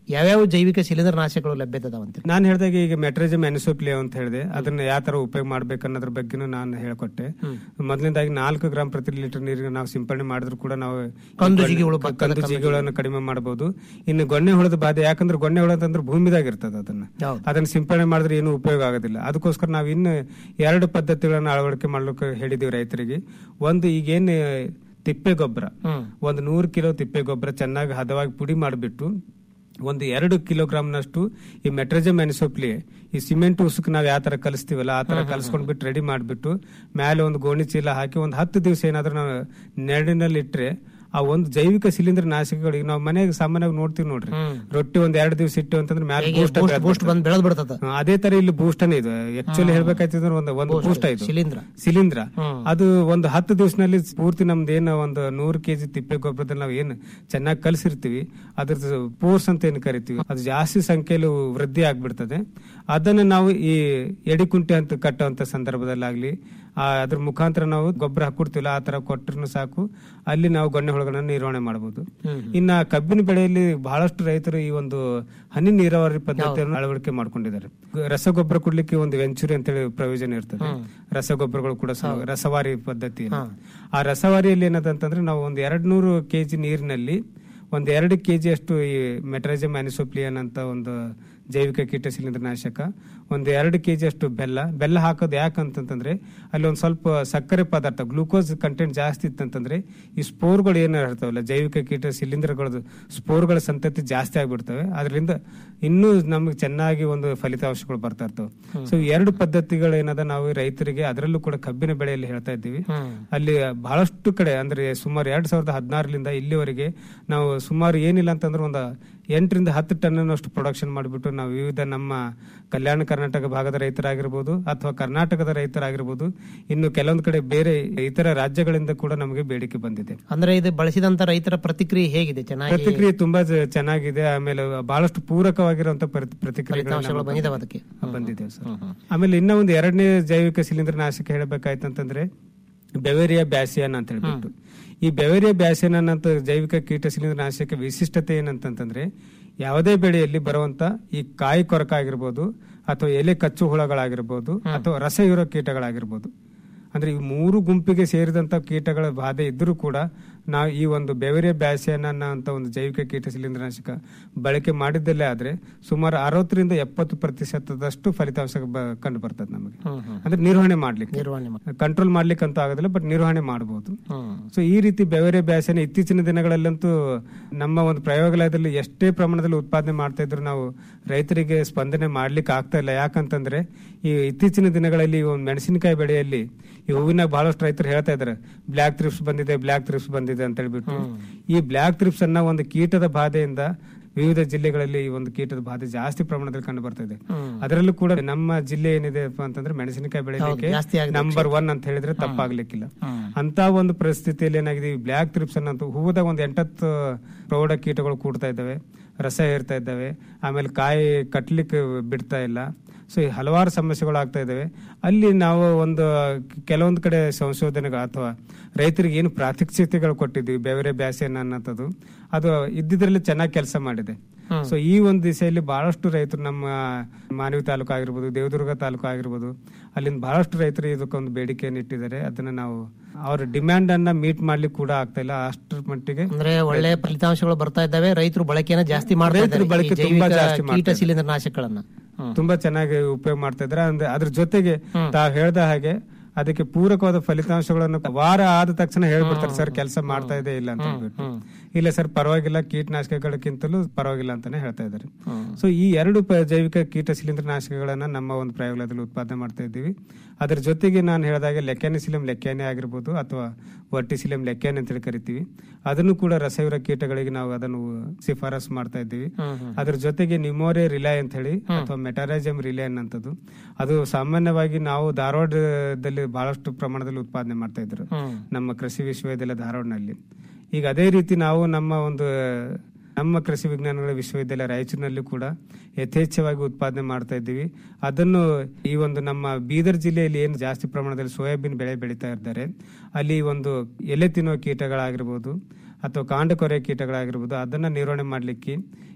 H: ಯಾವ್ಯಾವ ಜೈವಿಕ ಶಿಲೀಂಧ್ರನಾಶಕಗಳು ಲಭ್ಯತೆ ಅದಾವಂತ
I: ನಾನು ಹೇಳಿದಾಗ ಈಗ ಮೆಟ್ರಜಮ್ ಎನಿಸೋಪ್ಲಿಯ ಅಂತ ಹೇಳಿದೆ ಅದನ್ನ ಯಾವ ತರ ಉಪಯೋಗ ಮಾಡ್ಬೇಕು ಅನ್ನೋದ್ರ ಬಗ್ಗೆನೂ ನಾನು ಹೇಳ್ಕೊಟ್ಟೆ ಮೊದಲನೇದಾಗಿ ನಾಲ್ಕು ಗ್ರಾಂ ಪ್ರತಿ ಲೀಟರ್ ನೀರಿಗೆ ನಾವು ಸಿಂಪಡಣೆ ಮಾಡಿದ್ರು ಕೂಡ ನಾವು
H: ಕಂದು ಜಿಗಿಹುಳು ಬರ್ತದೆ,
I: ಕಂದು ಜಿಗಿಗಳನ್ನು ಕಡಿಮೆ ಮಾಡಬಹುದು ಇನ್ನು ಗೊಣ್ಣೆ ಹುಳದ ಬಾಧೆ ಯಾಕಂದ್ರೆ ಗೊಣ್ಣೆ ಹುಳ ಅಂತಂದ್ರೆ ಭೂಮಿದಾಗ ಇರ್ತದೆ ಅದನ್ನ
H: ಹೌದು.
I: ಅದನ್ನ ಸಿಂಪಡಣೆ ಮಾಡಿದ್ರೆ ಏನು ಉಪಯೋಗ ಆಗೋದಿಲ್ಲ ಅದಕ್ಕೋಸ್ಕರ ನಾವು ಇನ್ನು ಎರಡು ಪದ್ಧತಿಗಳನ್ನ ಅಳವಡಿಕೆ ಮಾಡ್ಲಿಕ್ಕೆ ಹೇಳಿದೀವಿ ರೈತರಿಗೆ ಒಂದು ಈಗೇನು ತಿಪ್ಪೆ ಗೊಬ್ಬರ ಒಂದು ನೂರು ಕಿಲೋ ತಿಪ್ಪೆ ಗೊಬ್ಬರ ಚೆನ್ನಾಗಿ ಹದವಾಗಿ ಪುಡಿ ಮಾಡಿಬಿಟ್ಟು ಒಂದು ಎರಡು ಕಿಲೋಗ್ರಾಮ್ನಷ್ಟು ಈ ಮೆಟ್ರಜಮ್ ಅನಿಸೋಪ್ಲಿ ಈ ಸಿಮೆಂಟ್ ಉಸುಕ್ ನಾವು ಯಾವ ತರ ಕಲಿಸ್ತೀವಲ್ಲ ಆ ತರ ಕಲಿಸ್ಕೊಂಡ್ಬಿಟ್ಟು ರೆಡಿ ಮಾಡಿಬಿಟ್ಟು ಮೇಲೆ ಒಂದು ಗೋಣಿ ಚೀಲ ಹಾಕಿ ಒಂದು ಹತ್ತು ದಿವಸ ಏನಾದ್ರೂ ನಾವು ನೆರಳಿನಲ್ಲಿ ಇಟ್ರೆ ಆ ಒಂದು ಜೈವಿಕ ಶಿಲೀಂಧ್ರ ನಾಶಕಗಳಿಗೆ ನಾವು ಮನೆಗೆ ಸಾಮಾನ್ಯವಾಗಿ ನೋಡ್ತೀವಿ ನೋಡ್ರಿ ರೊಟ್ಟಿ ಒಂದ್ ಎರಡು ದಿವಸ ಇಟ್ಟು ಅಂತಂದ್ರೆ ಮೇಲೆ ಬೂಸ್ಟ್
H: ಬೂಸ್ಟ್ ಬೂಸ್ಟ್ ಬಂದ್ ಬೆಳೆದ್ ಬಿಡ್ತದ
I: ಅದೇ ತರ ಇಲ್ಲಿ ಬೂಸ್ಟನೇ ಇದು ಆಕ್ಚುಲಿ ಹೇಳ್ಬೇಕಾಯ್ತಂದ್ರೆ ಒಂದು ಒಂದು ಬೂಸ್ಟ್ ಇದು
H: ಶಿಲೀಂಧ್ರ
I: ಶಿಲೀಂಧ್ರ ಅದು ಒಂದು ಹತ್ತು ದಿವಸನಲ್ಲಿ ಪೂರ್ತಿ ನಮ್ದು ಏನು ಒಂದು ನೂರು ಕೆಜಿ ತಿಪ್ಪೆ ಗೊಬ್ಬರದಲ್ಲಿ ನಾವು ಏನು ಚೆನ್ನಾಗಿ ಕಲಸಿರ್ತೀವಿ ಅದ್ರ ಪೋರ್ಸ್ ಅಂತ ಏನು ಕರಿತೀವಿ ಅದು ಜಾಸ್ತಿ ಸಂಖ್ಯೆಯಲ್ಲಿ ವೃದ್ಧಿ ಆಗ್ಬಿಡ್ತದೆ ಅದನ್ನ ನಾವು ಈ ಎಡಿಕುಂಟೆ ಅಂತ ಕಟ್ಟುವಂತ ಸಂದರ್ಭದಲ್ಲಾಗ್ಲಿ ಆ ಅದ್ರ ಮುಖಾಂತರ ನಾವು ಗೊಬ್ಬರ ಹಾಕೊಡ್ತೀವಲ್ಲ ಆ ತರ ಕೊಟ್ಟರು ಸಾಕು ಅಲ್ಲಿ ನಾವು ಗೊಣ್ಣೆ ಹುಳುಗಳನ್ನ ನಿರ್ವಹಣೆ ಮಾಡಬಹುದು ಇನ್ನ ಕಬ್ಬಿನ ಬೆಳೆಯಲ್ಲಿ ಬಹಳಷ್ಟು ರೈತರು ಈ ಒಂದು ಹನಿ ನೀರಾವರಿ ಪದ್ಧತಿಯನ್ನು ಅಳವಡಿಕೆ ಮಾಡ್ಕೊಂಡಿದ್ದಾರೆ ರಸಗೊಬ್ಬರ ಕೊಡ್ಲಿಕ್ಕೆ ಒಂದು ವೆಂಚೂರಿ ಅಂತೇಳಿ ಪ್ರಯೋಜನ ಇರ್ತದೆ ರಸಗೊಬ್ಬರಗಳು ಕೂಡ ಸಹ ರಸವಾರಿ ಪದ್ಧತಿ ಆ ರಸವಾರಿಯಲ್ಲಿ ಏನದಂತಂದ್ರೆ ನಾವು ಒಂದು ಎರಡ್ ನೂರು ಕೆಜಿ ನೀರಿನಲ್ಲಿ ಒಂದ್ ಎರಡು ಕೆಜಿ ಅಷ್ಟು ಈ ಮೆಟ್ರಜಮ್ ಅನಿಸೋಪ್ಲಿಯನ್ ಅಂತ ಒಂದು ಜೈವಿಕ ಕೀಟ ಶಿಲೀಂಧ್ರನಾಶಕ ಒಂದು ಎರಡು ಕೆಜಿ ಅಷ್ಟು ಬೆಲ್ಲ ಬೆಲ್ಲ ಹಾಕೋದು ಯಾಕಂತಂದ್ರೆ ಅಲ್ಲಿ ಒಂದು ಸ್ವಲ್ಪ ಸಕ್ಕರೆ ಪದಾರ್ಥ ಗ್ಲೂಕೋಸ್ ಕಂಟೆಂಟ್ ಜಾಸ್ತಿ ಇತ್ತಂತಂದ್ರೆ ಈ ಸ್ಪೋರ್ಗಳು ಏನ ಇರ್ತಾವಲ್ಲ ಜೈವಿಕ ಕೀಟ ಶಿಲೀಂಧ್ರಗಳದ್ದು ಸ್ಪೋರ್ಗಳ ಸಂತತಿ ಜಾಸ್ತಿ ಆಗ್ಬಿಡ್ತವೆ ಅದರಿಂದ ಇನ್ನೂ ನಮಗೆ ಚೆನ್ನಾಗಿ ಒಂದು ಫಲಿತಾಂಶಗಳು ಬರ್ತಾ ಇರ್ತವೆ ಸೊ ಎರಡು ಪದ್ಧತಿಗಳು ಏನದ ನಾವು ರೈತರಿಗೆ ಅದರಲ್ಲೂ ಕೂಡ ಕಬ್ಬಿನ ಬೆಳೆಯಲ್ಲಿ ಹೇಳ್ತಾ ಇದ್ದೀವಿ ಅಲ್ಲಿ ಬಹಳಷ್ಟು ಕಡೆ ಅಂದ್ರೆ ಸುಮಾರು ಎರಡ್ ಸಾವಿರದ ಹದಿನಾರರಿಂದ ಇಲ್ಲಿವರೆಗೆ ನಾವು ಸುಮಾರು ಏನಿಲ್ಲ ಅಂತಂದ್ರೆ ಒಂದು ಎಂಟರಿಂದ ಹತ್ತು ಟನ್ನಷ್ಟು ಪ್ರೊಡಕ್ಷನ್ ಮಾಡಿಬಿಟ್ಟು ನಾವು ವಿವಿಧ ನಮ್ಮ ಕಲ್ಯಾಣ ಕರ್ನಾಟಕ ಭಾಗದ ರೈತರಾಗಿರ್ಬೋದು ಅಥವಾ ಕರ್ನಾಟಕದ ರೈತರಾಗಿರ್ಬೋದು ಇನ್ನು ಕೆಲವೊಂದು ಕಡೆ ಬೇರೆ ಇತರ ರಾಜ್ಯಗಳಿಂದ ಕೂಡ ನಮಗೆ ಬೇಡಿಕೆ ಬಂದಿದೆ
H: ಅಂದ್ರೆ ಇದು ಬಳಸಿದಂತ ರೈತರ ಪ್ರತಿಕ್ರಿಯೆ ಹೇಗಿದೆ ಚೆನ್ನಾಗಿ
I: ಪ್ರತಿಕ್ರಿಯೆ ತುಂಬಾ ಜ- ಚೆನ್ನಾಗಿದೆ ಆಮೇಲೆ ಬಹಳಷ್ಟು ಪೂರಕವಾಗಿರುವಂತ ಪ್ರತಿಕ್ರಿಯೆ
H: ಫಲಿತಾಂಶಗಳು ಬಂದಿದಾವೆ ಅದಕ್ಕೆ
I: ಬಂದಿದೆ ಸರ್ ಆಮೇಲೆ ಇನ್ನ ಒಂದು ಎರಡನೇ ಜೈವಿಕ ಶಿಲೀಂಧ್ರ ನಾಶಕ ಹೇಳ್ಬೇಕಾಯ್ತಂತಂದ್ರೆ ಬೆವೇರಿಯಾ ಬ್ಯಾಸಿಯನ್ ಅಂತ ಹೇಳ್ಬಿಟ್ಟು ಈ ಬೆವೇರಿಯಾ ಬ್ಯಾಸಿಯನ್ ಅನ್ನೋ ಜೈವಿಕ ಕೀಟ ಶಿಲೀಂಧ್ರ ನಾಶಕ ವಿಶಿಷ್ಟತೆ ಏನಂತಂದ್ರೆ ಯಾವುದೇ ಬೆಳೆಯಲ್ಲಿ ಬರುವಂತ ಈ ಕಾಯಿ ಕೊರಕ ಆಗಿರ್ಬೋದು ಅಥವಾ ಎಲೆ ಕಚ್ಚು ಹುಳಗಳಾಗಿರ್ಬೋದು ಅಥವಾ ರಸ ಇರೋ ಕೀಟಗಳಾಗಿರ್ಬೋದು ಅಂದ್ರೆ ಈ ಮೂರು ಗುಂಪಿಗೆ ಸೇರಿದಂತ ಕೀಟಗಳ ಬಾಧೆ ಇದ್ರೂ ಕೂಡ ನಾವು ಈ ಒಂದು ಬೆವರಿಯ ಬ್ಯಾಸಿಯನ್ ಅಂತ ಒಂದು ಜೈವಿಕ ಕೀಟ ಶಿಲೀಂಧ್ರನಾಶಕ ಬಳಕೆ ಮಾಡಿದ್ದಲ್ಲೇ ಆದ್ರೆ ಸುಮಾರು ಅರವತ್ತರಿಂದ ಎಪ್ಪತ್ತು ಪ್ರತಿಶತದಷ್ಟು ಫಲಿತಾಂಶ ಬ- ಕಂಡು ಬರ್ತದೆ ನಮಗೆ ಅಂದ್ರೆ ನಿರ್ವಹಣೆ ಮಾಡ್ಲಿಕ್ಕೆ
H: ನಿರ್ವಹಣೆ ಮಾಡಿ
I: ಕಂಟ್ರೋಲ್ ಮಾಡ್ಲಿಕ್ಕೆ ಅಂತೂ ಆಗೋದಿಲ್ಲ ಬಟ್ ನಿರ್ವಹಣೆ ಮಾಡಬಹುದು
H: ಹ್ಮ್.
I: ಸೊ ಈ ರೀತಿ ಬೆವರೆ ಬ್ಯಾಸನ ಇತ್ತೀಚಿನ ದಿನಗಳಲ್ಲಂತೂ ನಮ್ಮ ಒಂದು ಪ್ರಯೋಗಾಲಯದಲ್ಲಿ ಎಷ್ಟೇ ಪ್ರಮಾಣದಲ್ಲಿ ಉತ್ಪಾದನೆ ಮಾಡ್ತಾ ಇದ್ರು ನಾವು ರೈತರಿಗೆ ಸ್ಪಂದನೆ ಮಾಡ್ಲಿಕ್ಕೆ ಆಗ್ತಾ ಇಲ್ಲ ಯಾಕಂತಂದ್ರೆ ಈ ಇತ್ತೀಚಿನ ದಿನಗಳಲ್ಲಿ ಈ ಒಂದು ಮೆಣಸಿನಕಾಯಿ ಬೆಳೆಯಲ್ಲಿ ಈ ಹೂವಿನ ಬಹಳಷ್ಟು ರೈತರು ಹೇಳ್ತಾ ಇದಾರೆ ಬ್ಲಾಕ್ ಥ್ರಿಪ್ಸ್ ಬಂದಿದೆ ಬ್ಲಾಕ್ ಥ್ರಿಪ್ಸ್ ಬಂದಿದೆ ಅಂತ ಹೇಳ್ಬಿಟ್ಟು ಈ ಬ್ಲಾಕ್ ಥ್ರಿಪ್ಸ್ ಅನ್ನ ಒಂದು ಕೀಟದ ಬಾಧೆಯಿಂದ ವಿವಿಧ ಜಿಲ್ಲೆಗಳಲ್ಲಿ ಈ ಒಂದು ಕೀಟದ ಬಾಧೆ ಜಾಸ್ತಿ ಪ್ರಮಾಣದಲ್ಲಿ ಕಂಡು ಬರ್ತಾ ಇದೆ ಅದರಲ್ಲೂ ಕೂಡ ನಮ್ಮ ಜಿಲ್ಲೆ ಏನಿದೆ ಅಂತಂದ್ರೆ ಮೆಣಸಿನಕಾಯಿ ಬೆಳೆಯಲಿಕ್ಕೆ
H: ಜಾಸ್ತಿ ಆಗಿದೆ
I: ನಂಬರ್ ಒನ್ ಅಂತ ಹೇಳಿದ್ರೆ ತಪ್ಪಾಗ್ಲಿಕ್ಕಿಲ್ಲ ಅಂತ ಒಂದು ಪರಿಸ್ಥಿತಿಯಲ್ಲಿ ಏನಾಗಿದೆ ಈ ಬ್ಲಾಕ್ ಥ್ರಿಪ್ಸ್ ಅನ್ನೋ ಹೂವದಾಗ ಒಂದು ಎಂಟತ್ತು ಪ್ರೌಢ ಕೀಟಗಳು ಕೂಡ್ತಾ ಇದ್ದಾವೆ ರಸ ಏರ್ತಾ ಇದ್ದಾವೆ ಆಮೇಲೆ ಕಾಯಿ ಕಟ್ಲಿಕ್ಕೆ ಬಿಡ್ತಾ ಇಲ್ಲ ಸೊ ಈ ಹಲವಾರು ಸಮಸ್ಯೆಗಳು ಆಗ್ತಾ ಇದಾವೆ ಅಲ್ಲಿ ನಾವು ಒಂದು ಕೆಲವೊಂದು ಕಡೆ ಸಂಶೋಧನೆಗಳು ಅಥವಾ ರೈತರಿಗೆ ಏನು ಪ್ರಾತ್ಯಕ್ಷಿತೆಗಳು ಕೊಟ್ಟಿದ್ವಿ ಬೆವರೆ ಬ್ಯಾಸಿಯನ್ ಅನ್ನೋದು ಅದು ಇದ್ದಿದ್ರಲ್ಲಿ ಚೆನ್ನಾಗಿ ಕೆಲಸ ಮಾಡಿದೆ ಸೊ ಈ ಒಂದು ದಿಸೆಯಲ್ಲಿ ಬಹಳಷ್ಟು ರೈತರು ನಮ್ಮ ಮಾನವಿ ತಾಲೂಕು ಆಗಿರ್ಬೋದು ದೇವದುರ್ಗ ತಾಲೂಕು ಆಗಿರ್ಬೋದು ಅಲ್ಲಿಂದ ಬಹಳಷ್ಟು ರೈತರು ಇದಕ್ಕೊಂದು ಬೇಡಿಕೆಯನ್ನು ಇಟ್ಟಿದ್ದಾರೆ ಅದನ್ನ ನಾವು ಅವ್ರ ಡಿಮ್ಯಾಂಡ್ ಅನ್ನ ಮೀಟ್ ಮಾಡ್ಲಿಕ್ಕೆ ಕೂಡ ಆಗ್ತಾ ಇಲ್ಲ ಅಷ್ಟರ ಮಟ್ಟಿಗೆ
H: ಅಂದ್ರೆ ಒಳ್ಳೆ ಫಲಿತಾಂಶಗಳು ಬರ್ತಾ ಇದ್ದಾವೆ ರೈತರು ಬಳಕೆನ ಜಾಸ್ತಿ ಮಾಡ್ತಾ
I: ರೈತರು
H: ಇದ್ದಾರೆ ಈ
I: ಬಳಕೆ ತುಂಬಾ
H: ಜೈವಿಕ
I: ಜಾಸ್ತಿ ಮಾಡ್ತಾ
H: ಕೀಟ ಶಿಲೀಂಧ್ರನಾಶಕಗಳನ್ನ ಹ್ಮ್.
I: ತುಂಬಾ ಚೆನ್ನಾಗಿ ಉಪಯೋಗ ಮಾಡ್ತಾ ಇದ್ದಾರೆ ಅಂದ್ರೆ ಅದ್ರ ಜೊತೆಗೆ ತಾವ್ ಹೇಳ್ದ ಹಾಗೆ ಅದಕ್ಕೆ ಪೂರಕವಾದ ಫಲಿತಾಂಶಗಳನ್ನು ವಾರ ಆದ ತಕ್ಷಣ ಹೇಳ್ಬಿಡ್ತಾರೆ ಸರ್ ಕೆಲಸ ಮಾಡ್ತಾ ಇದೆ ಇಲ್ಲ ಅಂತ ಹೇಳ್ಬಿಟ್ಟು ಇಲ್ಲ ಸರ್ ಪರವಾಗಿಲ್ಲ ಕೀಟನಾಶಕಗಳಕ್ಕಿಂತಲೂ ಪರವಾಗಿಲ್ಲ ಅಂತಾನೆ ಹೇಳ್ತಾ ಇದ್ದಾರೆ ಸೊ ಈ ಎರಡು ಪ- ಜೈವಿಕ ಕೀಟ ಶಿಲೀಂಧ್ರ ನಾಶಕಗಳನ್ನ ನಮ್ಮ ಒಂದು ಪ್ರಯೋಗಾಲಯದಲ್ಲಿ ಉತ್ಪಾದನೆ ಮಾಡ್ತಾ ಇದ್ದೀವಿ ಅದ್ರ ಜೊತೆಗೆ ನಾನು ಹೇಳಿದಾಗೆ ಲೆಕ್ಯಾನಿಸಿಲಂ ಲೆಕ್ಯಾನೆ ಆಗಿರ್ಬೋದು ಅಥವಾ ವರ್ಟಿಸಿಲಂ ಲೆಕ್ಯಾನೆ ಅಂತೇಳಿ ಕರಿತೀವಿ ಅದನ್ನು ಕೂಡ ರಸಯುರ ಕೀಟಗಳಿಗೆ ನಾವು ಅದನ್ನು ಶಿಫಾರಸ್ ಮಾಡ್ತಾ ಇದ್ದೀವಿ ಅದ್ರ ಜೊತೆಗೆ ನಿಮೋರೆ ರಿಲೈ ಅಂತ ಹೇಳಿ ಅಥವಾ ಮೆಟಾರೈಜಮ್ ರಿಲೈ ಅನ್ನಂಥದ್ದು ಅದು ಸಾಮಾನ್ಯವಾಗಿ ನಾವು ಧಾರವಾಡದಲ್ಲಿ ಬಹಳಷ್ಟು ಪ್ರಮಾಣದಲ್ಲಿ ಉತ್ಪಾದನೆ ಮಾಡ್ತಾ ಇದ್ರು ನಮ್ಮ ಕೃಷಿ ವಿಶ್ವವಿದ್ಯಾಲಯ ಧಾರವಾಡನಲ್ಲಿ ಈಗ ಅದೇ ರೀತಿ ನಾವು ನಮ್ಮ ಒಂದು ನಮ್ಮ ಕೃಷಿ ವಿಜ್ಞಾನಗಳ ವಿಶ್ವವಿದ್ಯಾಲಯ ರಾಯಚೂರಿನಲ್ಲಿ ಕೂಡ ಯಥೇಚ್ಛವಾಗಿ ಉತ್ಪಾದನೆ ಮಾಡ್ತಾ ಇದ್ದೀವಿ ಅದನ್ನು ಈ ಒಂದು ನಮ್ಮ ಬೀದರ್ ಜಿಲ್ಲೆಯಲ್ಲಿ ಏನು ಜಾಸ್ತಿ ಪ್ರಮಾಣದಲ್ಲಿ ಸೋಯಾಬೀನ್ ಬೆಳೆ ಬೆಳೀತಾ ಇದ್ದಾರೆ ಅಲ್ಲಿ ಒಂದು ಎಲೆ ತಿನ್ನುವ ಕೀಟಗಳಾಗಿರ್ಬೋದು ಅಥವಾ ಕಾಂಡ ಕೊರೆ ಕೀಟಗಳಾಗಿರ್ಬೋದು ಅದನ್ನ ನಿರ್ವಹಣೆ ಮಾಡಲಿಕ್ಕೆ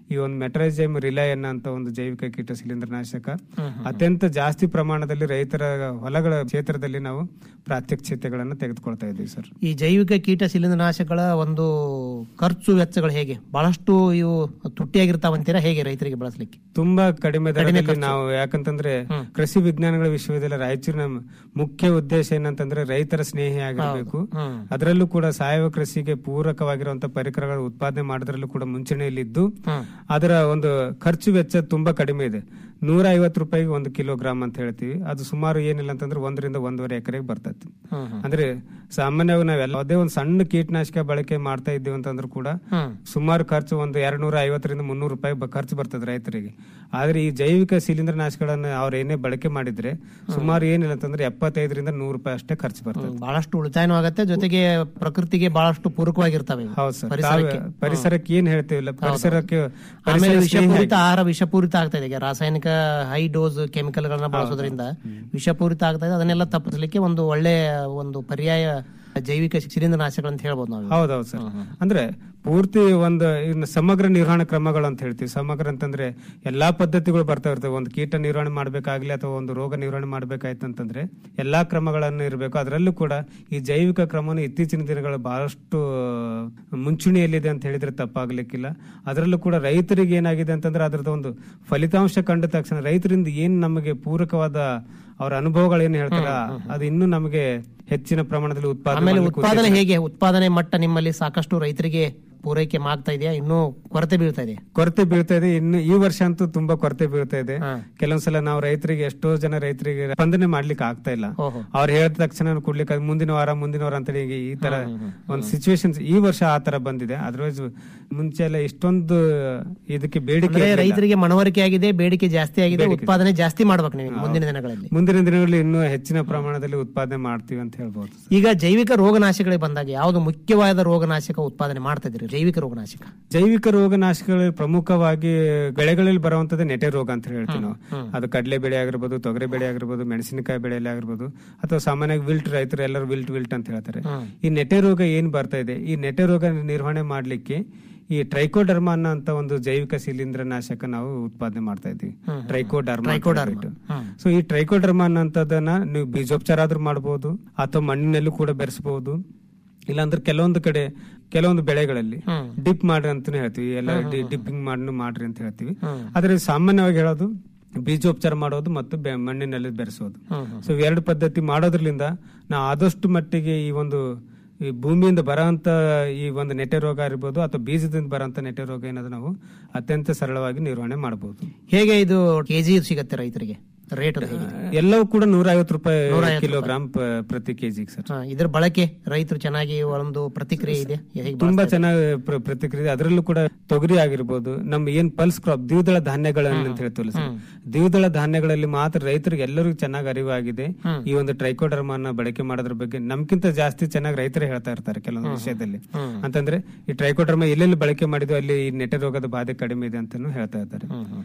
I: ಈ ಒಂದು ಮೆಟ್ರೈಸೈಮ್ ರಿಲಯನ್ ಅಂತ ಒಂದು ಜೈವಿಕ ಕೀಟ ಶಿಲೀಂಧ್ರನಾಶಕ ಅತ್ಯಂತ ಜಾಸ್ತಿ ಪ್ರಮಾಣದಲ್ಲಿ ರೈತರ ಹೊಲಗಳ ಕ್ಷೇತ್ರದಲ್ಲಿ ನಾವು ಪ್ರಾತ್ಯಕ್ಷಿತೆಗಳನ್ನು ತೆಗೆದುಕೊಳ್ತಾ ಇದ್ದೀವಿ ಸರ್
H: ಈ ಜೈವಿಕ ಕೀಟ ಶಿಲೀಂಧ್ರನಾಶಕಗಳ ಒಂದು ಖರ್ಚು ವೆಚ್ಚಗಳು ಹೇಗೆ ಬಹಳಷ್ಟು ಇವು ತುಟ್ಟಿಯಾಗಿರ್ತಾವಂತೀರಾ ಹೇಗೆ ರೈತರಿಗೆ ಬಳಸಲಿಕ್ಕೆ
I: ತುಂಬಾ ಕಡಿಮೆ ದರದಲ್ಲಿ ನಾವು ಯಾಕಂತಂದ್ರೆ ಕೃಷಿ ವಿಜ್ಞಾನಗಳ ವಿಶ್ವವಿದ್ಯಾಲಯ ರಾಯಚೂರಿನ ಮುಖ್ಯ ಉದ್ದೇಶ ಏನಂತಂದ್ರೆ ರೈತರ ಸ್ನೇಹಿ ಆಗಿರಬೇಕು ಅದರಲ್ಲೂ ಕೂಡ ಸಾವಯವ ಕೃಷಿಗೆ ಪೂರಕವಾಗಿರುವಂತ ಪರಿಕರಗಳ ಉತ್ಪಾದನೆ ಮಾಡೋದ್ರಲ್ಲೂ ಕೂಡ ಮುಂಚೂಣಿಯಲ್ಲಿದ್ದು ಅದರ ಒಂದು ಖರ್ಚು ವೆಚ್ಚ ತುಂಬಾ ಕಡಿಮೆ ಇದೆ ನೂರ ಐವತ್ತು ರೂಪಾಯಿಗೆ ಒಂದು ಕಿಲೋಗ್ರಾಮ್ ಅಂತ ಹೇಳ್ತೀವಿ ಅದು ಸುಮಾರು ಏನಿಲ್ಲ ಅಂತಂದ್ರೆ ಒಂದರಿಂದ ಒಂದೂವರೆ ಎಕರೆಗೆ ಬರ್ತೈತಿ ಅಂದ್ರೆ ಸಾಮಾನ್ಯವಾಗಿ ನಾವ್ ಯಾವುದೇ ಒಂದು ಸಣ್ಣ ಕೀಟನಾಶಕ ಬಳಕೆ ಮಾಡ್ತಾ ಇದ್ದೀವಿ ಅಂತಂದ್ರೂ ಕೂಡ ಸುಮಾರು ಖರ್ಚು ಒಂದು ಎರಡ್ ನೂರ ಐವತ್ತರಿಂದ ಮುನ್ನೂರು ರೂಪಾಯಿ ಬ- ಖರ್ಚು ಬರ್ತದೆ ರೈತರಿಗೆ ಆದ್ರೆ ಈ ಜೈವಿಕ ಶಿಲೀಂಧ್ರ ನಾಶಗಳನ್ನ ಅವ್ರ ಏನೇ ಬಳಕೆ ಮಾಡಿದ್ರೆ ಸುಮಾರು ಏನಿಲ್ಲ ಅಂತಂದ್ರೆ ಎಪ್ಪತ್ತೈದರಿಂದ ನೂರು ರೂಪಾಯಿ ಅಷ್ಟೇ ಖರ್ಚು ಬರ್ತದೆ
H: ಬಹಳಷ್ಟು ಉಳಿತಾಯನೂ ಆಗತ್ತೆ ಜೊತೆಗೆ ಪ್ರಕೃತಿಗೆ ಬಹಳಷ್ಟು ಪೂರಕವಾಗಿರ್ತವೆ ಇವು.
I: ಹೌದು ಸರ್
H: ಪರಿಸರಕ್ಕೆ.
I: ತಾವೇ- ಪರಿಸರಕ್ಕೆ ಏನ್ ಹೇಳ್ತೀವಿಲ್ಲ ಪರಿಸರಕ್ಕೆ
H: ಆಮೇಲೆ
I: ಪರಿಸರ ಸ್ನೇಹಿ
H: ವಿಷಪೂರಿತ ಆಹಾರ ವಿಷಪೂರಿತ ಆಗ್ತಾ ಇದೆ ಈಗ ರಾಸಾಯನಿಕ ಹೈ ಡೋಸ್ ಕೆಮಿಕಲ್ ಗಳನ್ನ ಬಳಸೋದ್ರಿಂದ ವಿಷಪೂರಿತ ಆಗ್ತಾ ಇದೆ ಅದನ್ನೆಲ್ಲ ತಪ್ಪಿಸಲಿಕ್ಕೆ ಒಂದು ಒಳ್ಳೆ ಒಂದು ಪರ್ಯಾಯ ಜೈವಿಕ ಶಿಲೀಂಧ್ರನಾಶಕಗಳು ಅಂತ ಹೇಳ್ಬೋದು ನಾವು
I: ಹೌದೌದು ಸರ್ ಅಂದ್ರೆ ಪೂರ್ತಿ ಒಂದು ಇನ್ನು ಸಮಗ್ರ ನಿರ್ವಹಣಾ ಕ್ರಮಗಳು ಅಂತ ಹೇಳ್ತೀವಿ ಸಮಗ್ರ ಅಂತಂದ್ರೆ ಎಲ್ಲಾ ಪದ್ಧತಿಗಳು ಬರ್ತಾ ಇರ್ತವೆ ಒಂದು ಕೀಟ ನಿರ್ವಹಣೆ ಮಾಡ್ಬೇಕಾಗ್ಲಿ ಅಥವಾ ಒಂದು ರೋಗ ನಿರ್ವಹಣೆ ಮಾಡ್ಬೇಕಾಯ್ತು ಅಂತಂದ್ರೆ ಎಲ್ಲಾ ಕ್ರಮಗಳನ್ನು ಇರಬೇಕು ಅದರಲ್ಲೂ ಕೂಡ ಈ ಜೈವಿಕ ಕ್ರಮವನ್ನು ಇತ್ತೀಚಿನ ದಿನಗಳು ಬಹಳಷ್ಟು ಮುಂಚೂಣಿಯಲ್ಲಿದೆ ಅಂತ ಹೇಳಿದ್ರೆ ತಪ್ಪಾಗ್ಲಿಕ್ಕಿಲ್ಲ ಅದರಲ್ಲೂ ಕೂಡ ರೈತರಿಗೆ ಏನಾಗಿದೆ ಅಂತಂದ್ರೆ ಅದರದ ಒಂದು ಫಲಿತಾಂಶ ಕಂಡ ತಕ್ಷಣ ರೈತರಿಂದ ಏನ್ ನಮಗೆ ಪೂರಕವಾದ ಅವರ ಅನುಭವಗಳು ಏನ್ ಹೇಳ್ತಾರ ಅದು ಇನ್ನೂ ನಮಗೆ ಹೆಚ್ಚಿನ ಪ್ರಮಾಣದಲ್ಲಿ ಉತ್ಪಾದನೆ
H: ಆಮೇಲೆ
I: ಮಾಡ್ಲಿಕ್ಕೆ
H: ಉತ್ಪಾದನೆ ಹೇಗೆ ಉತ್ಪಾದನೆ ಮಟ್ಟ ನಿಮ್ಮಲ್ಲಿ ಸಾಕಷ್ಟು ರೈತರಿಗೆ ಪೂರೈಕೆ ಆಗ್ತಾ ಇದೆಯಾ ಇನ್ನೂ ಕೊರತೆ ಬೀಳ್ತಾ ಇದೆ
I: ಕೊರತೆ ಬೀಳ್ತಾ ಇದೆ ಇನ್ನು ಈ ವರ್ಷ ಅಂತೂ ತುಂಬಾ ಕೊರತೆ ಬೀಳ್ತಾ ಇದೆ ಕೆಲವೊಂದ್ಸಲ ನಾವು ರೈತರಿಗೆ ಎಷ್ಟೋ ಜನ ರೈತರಿಗೆ ಸ್ಪಂದನೆ ಮಾಡ್ಲಿಕ್ಕೆ ಆಗ್ತಾ ಇಲ್ಲ
H: ಓಹೋ.
I: ಅವ್ರು ಹೇಳಿದ ತಕ್ಷಣ ಕೊಡ್ಲಿಕ್ಕೆ ಅದು ಮುಂದಿನ ವಾರ ಮುಂದಿನ ವಾರ ಅಂತ ಹೇಳಿ ಈ ತರ ಒಂದು ಸಿಚುವೇಶನ್ ಈ ವರ್ಷ ಆ ತರ ಬಂದಿದೆ ಅದರ್ವೈಸ್ ಮುಂಚೆ ಎಲ್ಲ ಇಷ್ಟೊಂದು ಇದಕ್ಕೆ ಬೇಡಿಕೆ
H: ಅಂದ್ರೆ
I: ಇರ್ಲಿಲ್ಲ.
H: ರೈತರಿಗೆ ಮನವರಿಕೆ ಆಗಿದೆ ಬೇಡಿಕೆ ಜಾಸ್ತಿ ಆಗಿದೆ ಉತ್ಪಾದನೆ ಜಾಸ್ತಿ ಮಾಡ್ಬೇಕು ನೀವು ಮುಂದಿನ ದಿನಗಳಲ್ಲಿ
I: ಮುಂದಿನ ದಿನಗಳಲ್ಲಿ ಇನ್ನೂ ಹೆಚ್ಚಿನ ಪ್ರಮಾಣದಲ್ಲಿ ಉತ್ಪಾದನೆ ಮಾಡ್ತೀವಿ ಅಂತ ಹೇಳ್ಬೋದು
H: ಈಗ ಜೈವಿಕ ರೋಗನಾಶಕಗಳಿಗೆ ಬಂದಾಗ ಯಾವುದು ಮುಖ್ಯವಾದ ರೋಗನಾಶಕ ಉತ್ಪಾದನೆ ಮಾಡ್ತಾ ಇದ್ದೀರಿ ಜೈವಿಕ ರೋಗನಾಶಕ
I: ಜೈವಿಕ ರೋಗನಾಶಕಗಳಲ್ಲಿ ಪ್ರಮುಖವಾಗಿ ಬೆಳೆಗಳಲ್ಲಿ ಬರುವಂತದ್ದು ನೆಟೆ ರೋಗ ಅಂತ ಹೇಳ್ತೀವಿ ನಾವು ಅದು ಕಡಲೆ ಬೆಳೆ ಆಗಿರ್ಬೋದು ತೊಗರಿ ಬೆಳೆ ಆಗಿರ್ಬೋದು ಮೆಣಸಿನಕಾಯಿ ಬೆಳೆಯಲ್ಲಿ ಆಗಿರ್ಬೋದು ಅಥವಾ ಸಾಮಾನ್ಯವಾಗಿ ವಿಲ್ಟ್ ರೈತರು ಎಲ್ಲರೂ ವಿಲ್ಟ್ ವಿಲ್ಟ್ ಅಂತ ಹೇಳ್ತಾರೆ ಈ ನೆಟೆ ರೋಗ ಏನ್ ಬರ್ತಾ ಇದೆ ಈ ನೆಟೆ ರೋಗ ನಿರ್ವಹಣೆ ಮಾಡ್ಲಿಕ್ಕೆ ಈ ಟ್ರೈಕೋಡರ್ಮಾ ಅನ್ನೋ ಅಂತ ಒಂದು ಜೈವಿಕ ಶಿಲೀಂಧ್ರ ನಾಶಕ ನಾವು ಉತ್ಪಾದನೆ ಮಾಡ್ತಾ ಇದ್ದೀವಿ ಟ್ರೈಕೋಡರ್ಮಾ ಸೊ ಈ ಟ್ರೈಕೋಡರ್ಮಾ ಅನ್ನೋಂಥದ್ದನ್ನ ನೀವು ಬೀಜೋಪಚಾರ ಆದ್ರೂ ಮಾಡಬಹುದು ಅಥವಾ ಮಣ್ಣಿನಲ್ಲೂ ಕೂಡ ಬೆರೆಸಬಹುದು ಇಲ್ಲಾಂದ್ರೆ ಕೆಲವೊಂದು ಕಡೆ ಕೆಲವೊಂದು ಬೆಳೆಗಳಲ್ಲಿ ಡಿಪ್ ಮಾಡ್ರಿ ಅಂತಾನೆ ಹೇಳ್ತೀವಿ ಎಲ್ಲ ಡಿಪ್ಪಿಂಗ್ ಮಾಡಿ ಮಾಡ್ರಿ ಅಂತ ಹೇಳ್ತೀವಿ ಆದ್ರೆ ಸಾಮಾನ್ಯವಾಗಿ ಹೇಳೋದು ಬೀಜೋಪಚಾರ ಮಾಡೋದು ಮತ್ತು ಬೆ- ಮಣ್ಣಿನಲ್ಲಿ ಬೆರೆಸೋದು ಸೊ ಎರಡು ಪದ್ಧತಿ ಮಾಡೋದ್ರಿಂದ ನಾವು ಆದಷ್ಟು ಮಟ್ಟಿಗೆ ಈ ಒಂದು ಈ ಭೂಮಿಯಿಂದ ಬರೋಂತ ಈ ಒಂದು ನೆಟೆ ರೋಗ ಇರ್ಬೋದು ಅಥವಾ ಬೀಜದಿಂದ ಬರೋಂತ ನೆಟೆ ರೋಗ ಏನಾದ್ರು ನಾವು ಅತ್ಯಂತ ಸರಳವಾಗಿ ನಿರ್ವಹಣೆ ಮಾಡಬಹುದು
H: ಹೇಗೆ ಇದು ಕೆಜಿ ಸಿಗತ್ತೆ ರೈತರಿಗೆ ರೇಟ್ ಅದು ಹೇಗಿದೆ
I: ಎಲ್ಲವೂ ಕೂಡ ನೂರ ಐವತ್ತು ರೂಪಾಯಿ ಕಿಲೋಗ್ರಾಮ್ ಪ- ಪ್ರತಿ ಕೆಜಿಗೆ ಸರ್
H: ಹಾ, ಇದ್ರ ಬಳಕೆ ರೈತರು ಚೆನ್ನಾಗಿ ಒಂದು ಪ್ರತಿಕ್ರಿಯೆ ಇದೆ ಹೇಗೆ
I: ತುಂಬಾ ಚೆನ್ನಾಗಿ ಪ್ರ- ಪ್ರತಿಕ್ರಿಯೆ ಇದೆ. ಅದರಲ್ಲೂ ಕೂಡ ತೊಗರಿ ಆಗಿರ್ಬೋದು ನಮ್ಮ ಏನ್ ಪಲ್ಸ್ ಕ್ರಾಪ್ ದ್ವಿದಳ ಧಾನ್ಯಗಳನ್ನು ಅಂತ ಹೇಳ್ತೀವಲ್ಲ ಸರ್ ದ್ವಿದಳ ಧಾನ್ಯಗಳಲ್ಲಿ ಮಾತ್ರ ರೈತರಿಗೆ ಎಲ್ಲರಿಗೂ ಚೆನ್ನಾಗಿ ಅರಿವಾಗಿದೆ ಈ ಒಂದು ಟ್ರೈಕೋಡರ್ಮನ್ನ ಬಳಕೆ ಮಾಡೋದ್ರ ಬಗ್ಗೆ ನಮ್ಗಿಂತ ಜಾಸ್ತಿ ಚೆನ್ನಾಗಿ ರೈತರೇ ಹೇಳ್ತಾ ಇರ್ತಾರೆ ಕೆಲವೊಂದು ವಿಷಯದಲ್ಲಿ ಅಂತಂದ್ರೆ ಈ ಟ್ರೈಕೋಡರ್ಮ ಎಲ್ಲೆಲ್ಲಿ ಬಳಕೆ ಮಾಡಿದ್ವು ಅಲ್ಲಿ ಈ ನೆಟೆ ರೋಗದ ಬಾಧೆ ಕಡಿಮೆ ಇದೆ ಅಂತಾನು ಹೇಳ್ತಾ ಇದ್ದಾರೆ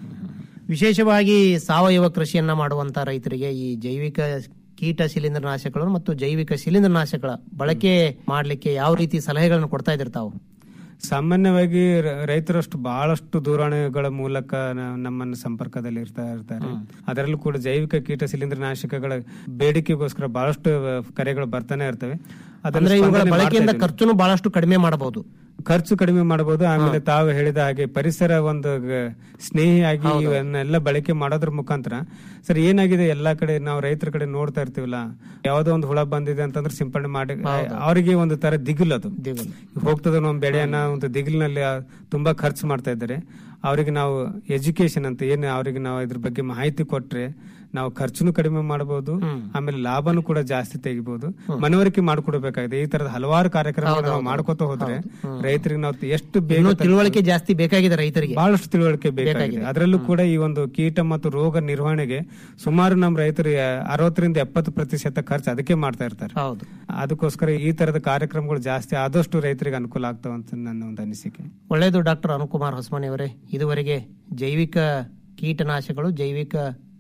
H: ವಿಶೇಷವಾಗಿ ಸಾವಯವ ಕೃಷಿಯನ್ನ ಮಾಡುವಂತ ರೈತರಿಗೆ ಈ ಜೈವಿಕ ಕೀಟ ಶಿಲೀಂಧ್ರನಾಶಕಗಳು ಮತ್ತು ಜೈವಿಕ ಶಿಲೀಂಧ್ರನಾಶಕಗಳ ಬಳಕೆ ಮಾಡ್ಲಿಕ್ಕೆ ಯಾವ ರೀತಿ ಸಲಹೆಗಳನ್ನು ಕೊಡ್ತಾ ಇದ್ದೀರಿ ತಾವು
I: ಸಾಮಾನ್ಯವಾಗಿ ರ- ರೈತರಷ್ಟು ಬಹಳಷ್ಟು ದೂರವಾಣಿಗಳ ಮೂಲಕ ನ- ನಮ್ಮನ್ನ ಸಂಪರ್ಕದಲ್ಲಿ ಇರ್ತಾ ಇರ್ತಾರೆ ಅದರಲ್ಲೂ ಕೂಡ ಜೈವಿಕ ಕೀಟ ಶಿಲೀಂಧ್ರ ನಾಶಕಗಳ ಬೇಡಿಕೆಗೋಸ್ಕರ ಬಹಳಷ್ಟು ಅಹ್, ಕರೆಗಳು ಬರ್ತಾನೆ ಇರ್ತವೆ ಅದನ್ನ
H: ಅಂದ್ರೆ ಇವುಗಳ
I: ಸ್ಪಂದನೆ ಮಾಡ್ತಾ
H: ಬಳಕೆಯಿಂದ
I: ಇದ್ದೀವಿ.
H: ಖರ್ಚುನು ಬಹಳಷ್ಟು ಕಡಿಮೆ ಮಾಡಬಹುದು
I: ಖರ್ಚು ಕಡಿಮೆ ಮಾಡಬಹುದು ಆಮೇಲೆ ತಾವು ಹೇಳಿದ ಹಾಗೆ ಪರಿಸರ ಒಂದು ಗ- ಸ್ನೇಹಿಯಾಗಿ ಇವನ್ನೆಲ್ಲ ಬಳಕೆ ಮಾಡೋದ್ರ ಮುಖಾಂತರ ಸರ್ ಏನಾಗಿದೆ ಎಲ್ಲಾ ಕಡೆ ನಾವು ರೈತರ ಕಡೆ ನೋಡ್ತಾ ಇರ್ತೀವಲ್ಲ ಯಾವ್ದೋ ಒಂದು ಹುಳ ಬಂದಿದೆ ಅಂತಂದ್ರೆ ಸಿಂಪಡಣೆ ಮಾಡಿ ಅವರಿಗೆ ಒಂದು ತರ ದಿಗಿಲ್ ಅದು ಹೋಗ್ತದ ನಮ್ಮ ಬೆಳೆಯನ್ನ ಒಂದು ದಿಗಿಲಿನಲ್ಲಿ ಆ, ತುಂಬಾ ಖರ್ಚು ಮಾಡ್ತಾ ಇದ್ದಾರೆ ಅವರಿಗೆ ನಾವು ಎಜುಕೇಶನ್ ಅಂತ ಏನು ಅವರಿಗೆ ನಾವು ಇದ್ರ ಬಗ್ಗೆ ಮಾಹಿತಿ ಕೊಟ್ರೆ ನಾವು ಖರ್ಚುನು ಕಡಿಮೆ ಮಾಡಬಹುದು ಆಮೇಲೆ ಲಾಭನು ಕೂಡ ಜಾಸ್ತಿ ತೆಗಿಬಹುದು ಮನವರಿಕೆ ಮಾಡ್ಕೊಡ್ಬೇಕಾಗಿದೆ ಈ ತರದ ಹಲವಾರು ಕಾರ್ಯಕ್ರಮಗಳು ನಾವು ಮಾಡ್ಕೋತ ಹೋದ್ರೆ ರೈತರಿಗೆ ನಾವು ಎಷ್ಟು ಬೇಗ
H: ಇನ್ನೂ ತಿಳುವಳಿಕೆ ಜಾಸ್ತಿ ಬೇಕಾಗಿದೆ ರೈತರಿಗೆ
I: ಬಹಳಷ್ಟು ತಿಳುವಳಿಕೆ ಬೇಕಾಗಿದೆ ಅದರಲ್ಲೂ ಕೂಡ ಈ ಒಂದು ಕೀಟ ಮತ್ತು ರೋಗ ನಿರ್ವಹಣೆಗೆ ಸುಮಾರು ನಮ್ಮ ರೈತರು ಅರವತ್ತರಿಂದ ಎಪ್ಪತ್ತು ಪ್ರತಿಶತ ಖರ್ಚು ಅದಕ್ಕೆ ಮಾಡ್ತಾ ಇರ್ತಾರೆ
H: ಹೌದು
I: ಅದಕ್ಕೋಸ್ಕರ ಈ ತರದ ಕಾರ್ಯಕ್ರಮಗಳು ಜಾಸ್ತಿ ಆದಷ್ಟು ರೈತರಿಗೆ ಅನುಕೂಲ ಆಗ್ತಾವ ಅಂತ ನನ್ನ ಒಂದು ಅನಿಸಿಕೆ
H: ಒಳ್ಳೆಯದು ಡಾಕ್ಟರ್ ಅನುಕುಮಾರ್ ಹೊಸಮನಿ ಅವರೇ ಇದುವರೆಗೆ ಜೈವಿಕ ಕೀಟನಾಶಕಗಳು ಜೈವಿಕ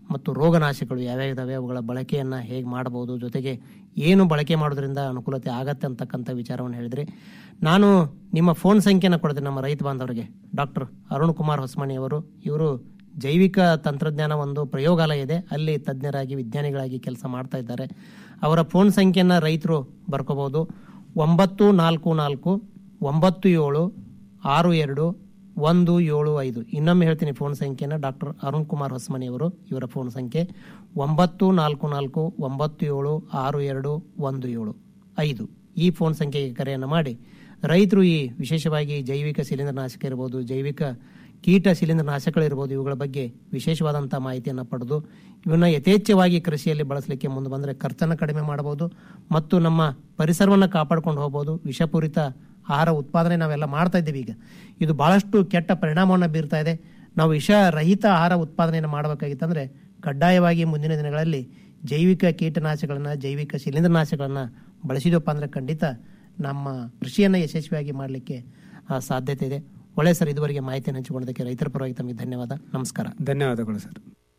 H: ಮತ್ತು ರೋಗನಾಶಕಗಳು ಯಾವ್ಯಾವ ಇದಾವೆ ಅವುಗಳ ಬಳಕೆಯನ್ನು ಹೇಗೆ ಮಾಡಬಹುದು ಜೊತೆಗೆ ಏನು ಬಳಕೆ ಮಾಡೋದ್ರಿಂದ ಅನುಕೂಲತೆ ಆಗತ್ತೆ ಅಂತಕ್ಕಂಥ ವಿಚಾರವನ್ನು ಹೇಳಿದ್ರಿ ನಾನು ನಿಮ್ಮ ಫೋನ್ ಸಂಖ್ಯೆನ ಕೊಡ್ತೀನಿ ನಮ್ಮ ರೈತ ಬಾಂಧವರಿಗೆ ಡಾಕ್ಟರ್ ಅರುಣ್ ಕುಮಾರ್ ಹೊಸಮಣಿ ಅವರು ಇವರು ಜೈವಿಕ ತಂತ್ರಜ್ಞಾನ ಒಂದು ಪ್ರಯೋಗಾಲಯ ಇದೆ ಅಲ್ಲಿ ತಜ್ಞರಾಗಿ ವಿಜ್ಞಾನಿಗಳಾಗಿ ಕೆಲಸ ಮಾಡ್ತಾ ಇದ್ದಾರೆ ಅವರ ಫೋನ್ ಸಂಖ್ಯೆಯನ್ನು ರೈತರು ಬರ್ಕೋಬಹುದು ಒಂಬತ್ತು ನಾಲ್ಕು ನಾಲ್ಕು ಒಂಬತ್ತು ಏಳು ಆರು ಎರಡು ಒಂದು ಏಳು ಐದು ಇನ್ನೊಮ್ಮೆ ಹೇಳ್ತೀನಿ ಫೋನ್ ಸಂಖ್ಯೆನ ಡಾಕ್ಟರ್ ಅರುಣ್ ಕುಮಾರ್ ಹೊಸಮನಿ ಅವರು ಇವರ ಫೋನ್ ಸಂಖ್ಯೆ ಒಂಬತ್ತು ನಾಲ್ಕು ನಾಲ್ಕು ಒಂಬತ್ತು ಏಳು ಆರು ಎರಡು ಒಂದು ಏಳು ಐದು ಈ ಫೋನ್ ಸಂಖ್ಯೆಗೆ ಕರೆಯನ್ನು ಮಾಡಿ ರೈತರು ಈ ವಿಶೇಷವಾಗಿ ಜೈವಿಕ ಶಿಲೀಂಧ್ರನಾಶಕ ಇರ್ಬೋದು ಜೈವಿಕ ಕೀಟ ಶಿಲೀಂಧ್ರನಾಶಕಗಳಿರ್ಬೋದು ಇವುಗಳ ಬಗ್ಗೆ ವಿಶೇಷವಾದಂಥ ಮಾಹಿತಿಯನ್ನು ಪಡೆದು ಇವನ್ನ ಯಥೇಚ್ಛವಾಗಿ ಕೃಷಿಯಲ್ಲಿ ಬಳಸಲಿಕ್ಕೆ ಮುಂದೆ ಬಂದರೆ ಖರ್ಚನ್ನು ಕಡಿಮೆ ಮಾಡಬಹುದು ಮತ್ತು ನಮ್ಮ ಪರಿಸರವನ್ನು ಕಾಪಾಡ್ಕೊಂಡು ಹೋಗ್ಬೋದು ವಿಷಪೂರಿತ ಆಹಾರ ಉತ್ಪಾದನೆ ನಾವೆಲ್ಲ ಮಾಡ್ತಾ ಇದ್ದೀವಿ ಈಗ ಇದು ಬಹಳಷ್ಟು ಕೆಟ್ಟ ಪರಿಣಾಮವನ್ನು ಬೀರ್ತಾ ಇದೆ ನಾವು ವಿಷರಹಿತ ಆಹಾರ ಉತ್ಪಾದನೆಯನ್ನು ಮಾಡಬೇಕಾಗಿತ್ತಂದ್ರೆ ಕಡ್ಡಾಯವಾಗಿ ಮುಂದಿನ ದಿನಗಳಲ್ಲಿ ಜೈವಿಕ ಕೀಟನಾಶಕಗಳನ್ನ ಜೈವಿಕ ಶಿಲೀಂಧ್ರನಾಶಕಗಳನ್ನ ಬಳಸಿದಪ್ಪ ಅಂದ್ರೆ ಖಂಡಿತ ನಮ್ಮ ಕೃಷಿಯನ್ನು ಯಶಸ್ವಿಯಾಗಿ ಮಾಡಲಿಕ್ಕೆ ಆ, ಸಾಧ್ಯತೆ ಇದೆ ಒಳ್ಳೆ ಸರ್ ಇದುವರೆಗೆ ಮಾಹಿತಿಯನ್ನು ಹಂಚಿಕೊಳ್ಳೋದಕ್ಕೆ ರೈತರ ಪರವಾಗಿ ತಮಗೆ ಧನ್ಯವಾದ ನಮಸ್ಕಾರ
I: ಧನ್ಯವಾದಗಳು ಸರ್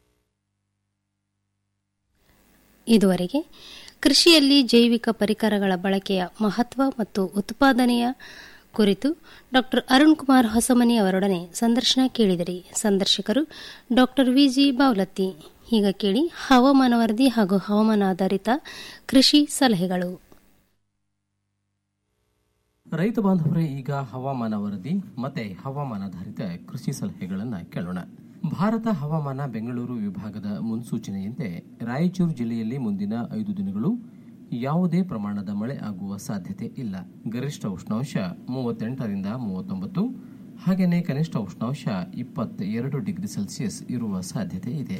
E: ಇದುವರೆಗೆ ಕೃಷಿಯಲ್ಲಿ ಜೈವಿಕ ಪರಿಕರಗಳ ಬಳಕೆಯ ಮಹತ್ವ ಮತ್ತು ಉತ್ಪಾದನೆಯ ಕುರಿತು ಡಾಕ್ಟರ್ ಅರುಣ್ ಕುಮಾರ್ ಹೊಸಮನಿ ಅವರೊಡನೆ ಸಂದರ್ಶನ ಕೇಳಿದಿರಿ ಸಂದರ್ಶಕರು ಡಾಕ್ಟರ್ ವಿಜಿ ಬಾವ್ಲತ್ತಿ ಈಗ ಕೇಳಿ ಹವಾಮಾನ ವರದಿ ಹಾಗೂ ಹವಾಮಾನ ಆಧಾರಿತ ಕೃಷಿ ಸಲಹೆಗಳು
J: ರೈತ ಬಾಂಧವರೇ ಈಗ ಹವಾಮಾನ ವರದಿ ಮತ್ತೆ ಹವಾಮಾನಾಧಾರಿತ ಕೃಷಿ ಸಲಹೆಗಳನ್ನು ಕೇಳೋಣ ಭಾರತ ಹವಾಮಾನ ಬೆಂಗಳೂರು ವಿಭಾಗದ ಮುನ್ಸೂಚನೆಯಂತೆ ರಾಯಚೂರು ಜಿಲ್ಲೆಯಲ್ಲಿ ಮುಂದಿನ ಐದು ದಿನಗಳು ಯಾವುದೇ ಪ್ರಮಾಣದ ಮಳೆ ಆಗುವ ಸಾಧ್ಯತೆ ಇಲ್ಲ ಗರಿಷ್ಠ ಉಷ್ಣಾಂಶ ಮೂವತ್ತೆಂಟರಿಂದ ಮೂವತ್ತೊಂಬತ್ತು ಹಾಗೆಯೇ ಕನಿಷ್ಠ ಉಷ್ಣಾಂಶ ಇಪ್ಪತ್ತೆರಡು ಡಿಗ್ರಿ ಸೆಲ್ಸಿಯಸ್ ಇರುವ ಸಾಧ್ಯತೆ ಇದೆ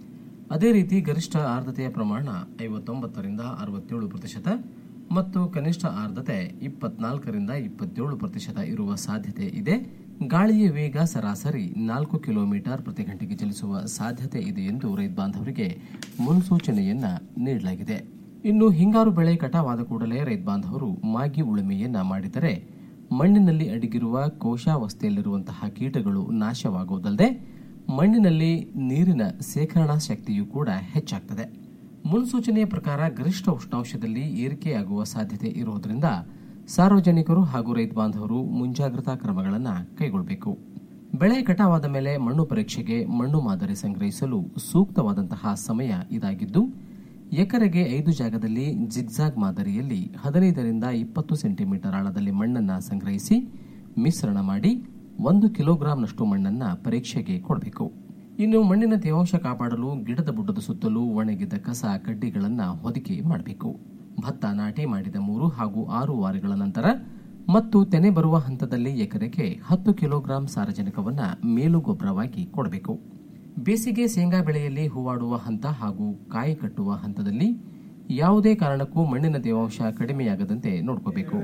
J: ಅದೇ ರೀತಿ ಗರಿಷ್ಠ ಆರ್ದ್ರತೆಯ ಪ್ರಮಾಣ ಐವತ್ತೊಂಬತ್ತರಿಂದ ಅರವತ್ತೇಳು ಪ್ರತಿಶತ ಮತ್ತು ಕನಿಷ್ಠ ಆರ್ದ್ರತೆ ಇಪ್ಪತ್ನಾಲ್ಕರಿಂದ ಇಪ್ಪತ್ತೇಳು ಪ್ರತಿಶತ ಇರುವ ಸಾಧ್ಯತೆ ಇದೆ ಗಾಳಿಯ ವೇಗ ಸರಾಸರಿ ನಾಲ್ಕು ಕಿಲೋಮೀಟರ್ ಪ್ರತಿ ಗಂಟೆಗೆ ಚಲಿಸುವ ಸಾಧ್ಯತೆ ಇದೆ ಎಂದು ರೈತ ಬಾಂಧವರಿಗೆ ಮುನ್ಸೂಚನೆಯನ್ನ ನೀಡಲಾಗಿದೆ ಇನ್ನು ಹಿಂಗಾರು ಬೆಳೆ ಕಟಾವಾದ ಕೂಡಲೇ ರೈತ ಬಾಂಧವರು ಮಾಗಿ ಉಳುಮೆಯನ್ನ ಮಾಡಿದರೆ ಮಣ್ಣಿನಲ್ಲಿ ಅಡಗಿರುವ ಕೋಶಾವಸ್ಥೆಯಲ್ಲಿರುವಂತಹ ಕೀಟಗಳು ನಾಶವಾಗುವುದಲ್ಲದೆ ಮಣ್ಣಿನಲ್ಲಿ ನೀರಿನ ಸೇಖರಣಾ ಶಕ್ತಿಯೂ ಕೂಡ ಹೆಚ್ಚಾಗ್ತದೆ ಮುನ್ಸೂಚನೆಯ ಪ್ರಕಾರ ಗರಿಷ್ಠ ಉಷ್ಣಾಂಶದಲ್ಲಿ ಏರಿಕೆಯಾಗುವ ಸಾಧ್ಯತೆ ಇರುವುದರಿಂದ ಸಾರ್ವಜನಿಕರು ಹಾಗೂ ರೈತ ಬಾಂಧವರು ಮುಂಜಾಗ್ರತಾ ಕ್ರಮಗಳನ್ನು ಕೈಗೊಳ್ಳಬೇಕು ಬೆಳೆ ಕಟಾವಾದ ಮೇಲೆ ಮಣ್ಣು ಪರೀಕ್ಷೆಗೆ ಮಣ್ಣು ಮಾದರಿ ಸಂಗ್ರಹಿಸಲು ಸೂಕ್ತವಾದಂತಹ ಸಮಯ ಇದಾಗಿದ್ದು ಎಕರೆಗೆ ಐದು ಜಾಗದಲ್ಲಿ ಜಿಗ್ಜಾಗ್ ಮಾದರಿಯಲ್ಲಿ ಹದಿನೈದರಿಂದ ಇಪ್ಪತ್ತು ಸೆಂಟಿಮೀಟರ್ ಆಳದಲ್ಲಿ ಮಣ್ಣನ್ನು ಸಂಗ್ರಹಿಸಿ ಮಿಶ್ರಣ ಮಾಡಿ ಒಂದು ಕಿಲೋಗ್ರಾಂನಷ್ಟು ಮಣ್ಣನ್ನ ಪರೀಕ್ಷೆಗೆ ಕೊಡಬೇಕು ಇನ್ನು ಮಣ್ಣಿನ ತೇವಾಂಶ ಕಾಪಾಡಲು ಗಿಡದ ಬುಡದ ಸುತ್ತಲೂ ಒಣಗಿದ ಕಸ ಕಡ್ಡಿಗಳನ್ನ ಹೊದಿಕೆ ಮಾಡಬೇಕು ಭತ್ತ ನಾಟಿ ಮಾಡಿದ ಮೂರು ಹಾಗೂ ಆರು ವಾರಗಳ ನಂತರ ಮತ್ತು ತೆನೆ ಬರುವ ಹಂತದಲ್ಲಿ ಎಕರೆಗೆ ಹತ್ತು ಕಿಲೋಗ್ರಾಂ ಸಾರಜನಕವನ್ನ ಮೇಲು ಗೊಬ್ಬರವಾಗಿ ಕೊಡಬೇಕು ಬೇಸಿಗೆ ಶೇಂಗಾ ಬೆಳೆಯಲ್ಲಿ ಹೂವಾಡುವ ಹಂತ ಹಾಗೂ ಕಾಯಿ ಕಟ್ಟುವ ಹಂತದಲ್ಲಿ ಯಾವುದೇ ಕಾರಣಕ್ಕೂ ಮಣ್ಣಿನ ತೇವಾಂಶ ಕಡಿಮೆಯಾಗದಂತೆ ನೋಡ್ಕೋಬೇಕು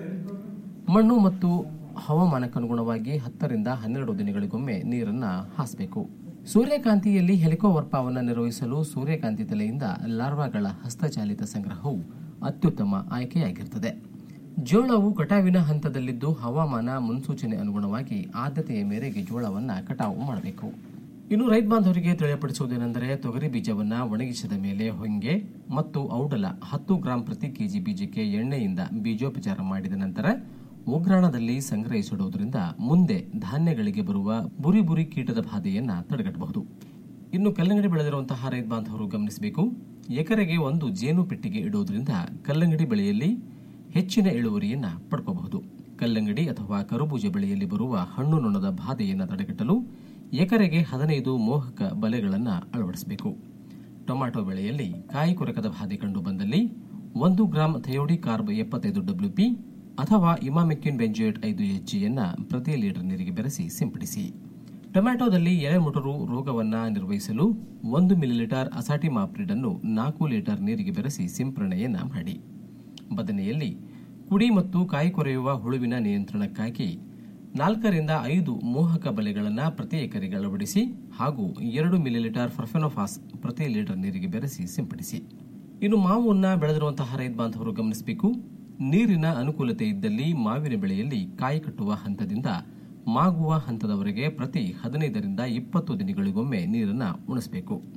J: ಮಣ್ಣು ಮತ್ತು ಹವಾಮಾನಕ್ಕನುಗುಣವಾಗಿ ಹತ್ತರಿಂದ ಹನ್ನೆರಡು ದಿನಗಳಿಗೊಮ್ಮೆ ನೀರನ್ನ ಹಾಸಬೇಕು ಸೂರ್ಯಕಾಂತಿಯಲ್ಲಿ ಹೆಲಿಕೋವರ್ಪವನ್ನು ನಿರ್ವಹಿಸಲು ಸೂರ್ಯಕಾಂತಿ ತಲೆಯಿಂದ ಲಾರ್ವಾಗಳ ಹಸ್ತಚಾಲಿತ ಸಂಗ್ರಹವು ಅತ್ಯುತ್ತಮ ಆಯ್ಕೆಯಾಗಿರುತ್ತದೆ ಜೋಳವು ಕಟಾವಿನ ಹಂತದಲ್ಲಿದ್ದು ಹವಾಮಾನ ಮುನ್ಸೂಚನೆ ಅನುಗುಣವಾಗಿ ಆದ್ಯತೆಯ ಮೇರೆಗೆ ಜೋಳವನ್ನ ಕಟಾವು ಮಾಡಬೇಕು ಇನ್ನು ರೈತ ಬಾಂಧವರಿಗೆ ತಿಳಿಯಪಡಿಸುವುದೇನೆಂದರೆ ತೊಗರಿ ಬೀಜವನ್ನ ಒಣಗಿಸಿದ ಮೇಲೆ ಹೊಂಗೆ ಮತ್ತು ಔಡಲ ಹತ್ತು ಗ್ರಾಂ ಪ್ರತಿ ಕೆಜಿ ಬೀಜಕ್ಕೆ ಎಣ್ಣೆಯಿಂದ ಬೀಜೋಪಚಾರ ಮಾಡಿದ ನಂತರ ಉಗ್ರಾಣದಲ್ಲಿ ಸಂಗ್ರಹಿಸಿಡುವುದರಿಂದ ಮುಂದೆ ಧಾನ್ಯಗಳಿಗೆ ಬರುವ ಬುರಿ ಬುರಿ ಕೀಟದ ಬಾಧೆಯನ್ನ ತಡೆಗಟ್ಟಬಹುದು ಇನ್ನು ಕಲ್ಲಂಗಡಿ ಬೆಳೆದಿರುವಂತಹ ರೈತ ಬಾಂಧವರು ಗಮನಿಸಬೇಕು ಎಕರೆಗೆ ಒಂದು ಜೇನು ಪೆಟ್ಟಿಗೆ ಇಡುವುದರಿಂದ ಕಲ್ಲಂಗಡಿ ಬೆಳೆಯಲ್ಲಿ ಹೆಚ್ಚಿನ ಇಳುವರಿಯನ್ನ ಪಡ್ಕೋಬಹುದು ಕಲ್ಲಂಗಡಿ ಅಥವಾ ಕರುಬೂಜ ಬೆಳೆಯಲ್ಲಿ ಬರುವ ಹಣ್ಣು ನೊಣದ ಬಾಧೆಯನ್ನು ತಡೆಗಟ್ಟಲು ಎಕರೆಗೆ ಹದಿನೈದು ಮೋಹಕ ಬಲೆಗಳನ್ನು ಅಳವಡಿಸಬೇಕು ಟೊಮ್ಯಾಟೊ ಬೆಳೆಯಲ್ಲಿ ಕಾಯಿ ಕೊರಕದ ಬಾಧೆ ಕಂಡು ಬಂದಲ್ಲಿ ಒಂದು ಗ್ರಾಂ ಥಯೋಡಿ ಕಾರ್ಬ್ ಎಪ್ಪತ್ತೈದು ಡಬ್ಲ್ಯೂಪಿ ಅಥವಾ ಇಮಾಮೆಕ್ಕಿನ್ ಬೆಂಜೋಯೇಟ್ ಐದು ಎಚ್ಜಿಯನ್ನ ಪ್ರತಿ ಲೀಟರ್ ನೀರಿಗೆ ಬೆರೆಸಿ ಸಿಂಪಡಿಸಿ ಟೊಮ್ಯಾಟೊದಲ್ಲಿ ಎಳೆಮುಟರು ರೋಗವನ್ನ ನಿರ್ವಹಿಸಲು ಒಂದು ಮಿಲಿಲೀಟರ್ ಅಸಾಟಿಮಾಪ್ರಿಡ್ ಅನ್ನು ನಾಲ್ಕು ಲೀಟರ್ ನೀರಿಗೆ ಬೆರೆಸಿ ಸಿಂಪರಣೆಯನ್ನ ಮಾಡಿ ಬದನೆಯಲ್ಲಿ ಕುಡಿ ಮತ್ತು ಕಾಯಿ ಕೊರೆಯುವ ಹುಳುವಿನ ನಿಯಂತ್ರಣಕ್ಕಾಗಿ ನಾಲ್ಕರಿಂದ ಐದು ಮೋಹಕ ಬಲೆಗಳನ್ನು ಪ್ರತಿ ಎಕರೆಗೆ ಅಳವಡಿಸಿ ಹಾಗೂ ಎರಡು ಮಿಲಿಲೀಟರ್ ಫರ್ಫೆನೋಫಾಸ್ ಪ್ರತಿ ಲೀಟರ್ ನೀರಿಗೆ ಬೆರೆಸಿ ಸಿಂಪಡಿಸಿ ಇನ್ನು ಮಾವನ್ನ ಬೆಳೆದಿರುವಂತಹ ರೈತ ಬಾಂಧವರು ಗಮನಿಸಬೇಕು ನೀರಿನ ಅನುಕೂಲತೆ ಇದ್ದಲ್ಲಿ ಮಾವಿನ ಬೆಳೆಯಲ್ಲಿ ಕಾಯಿ ಕಟ್ಟುವ ಹಂತದಿಂದ ಮಾಗುವ ಹಂತದವರೆಗೆ ಪ್ರತಿ ಹದಿನೈದರಿಂದ ಇಪ್ಪತ್ತು ದಿನಗಳಿಗೊಮ್ಮೆ ನೀರನ್ನು ಉಣಿಸಬೇಕು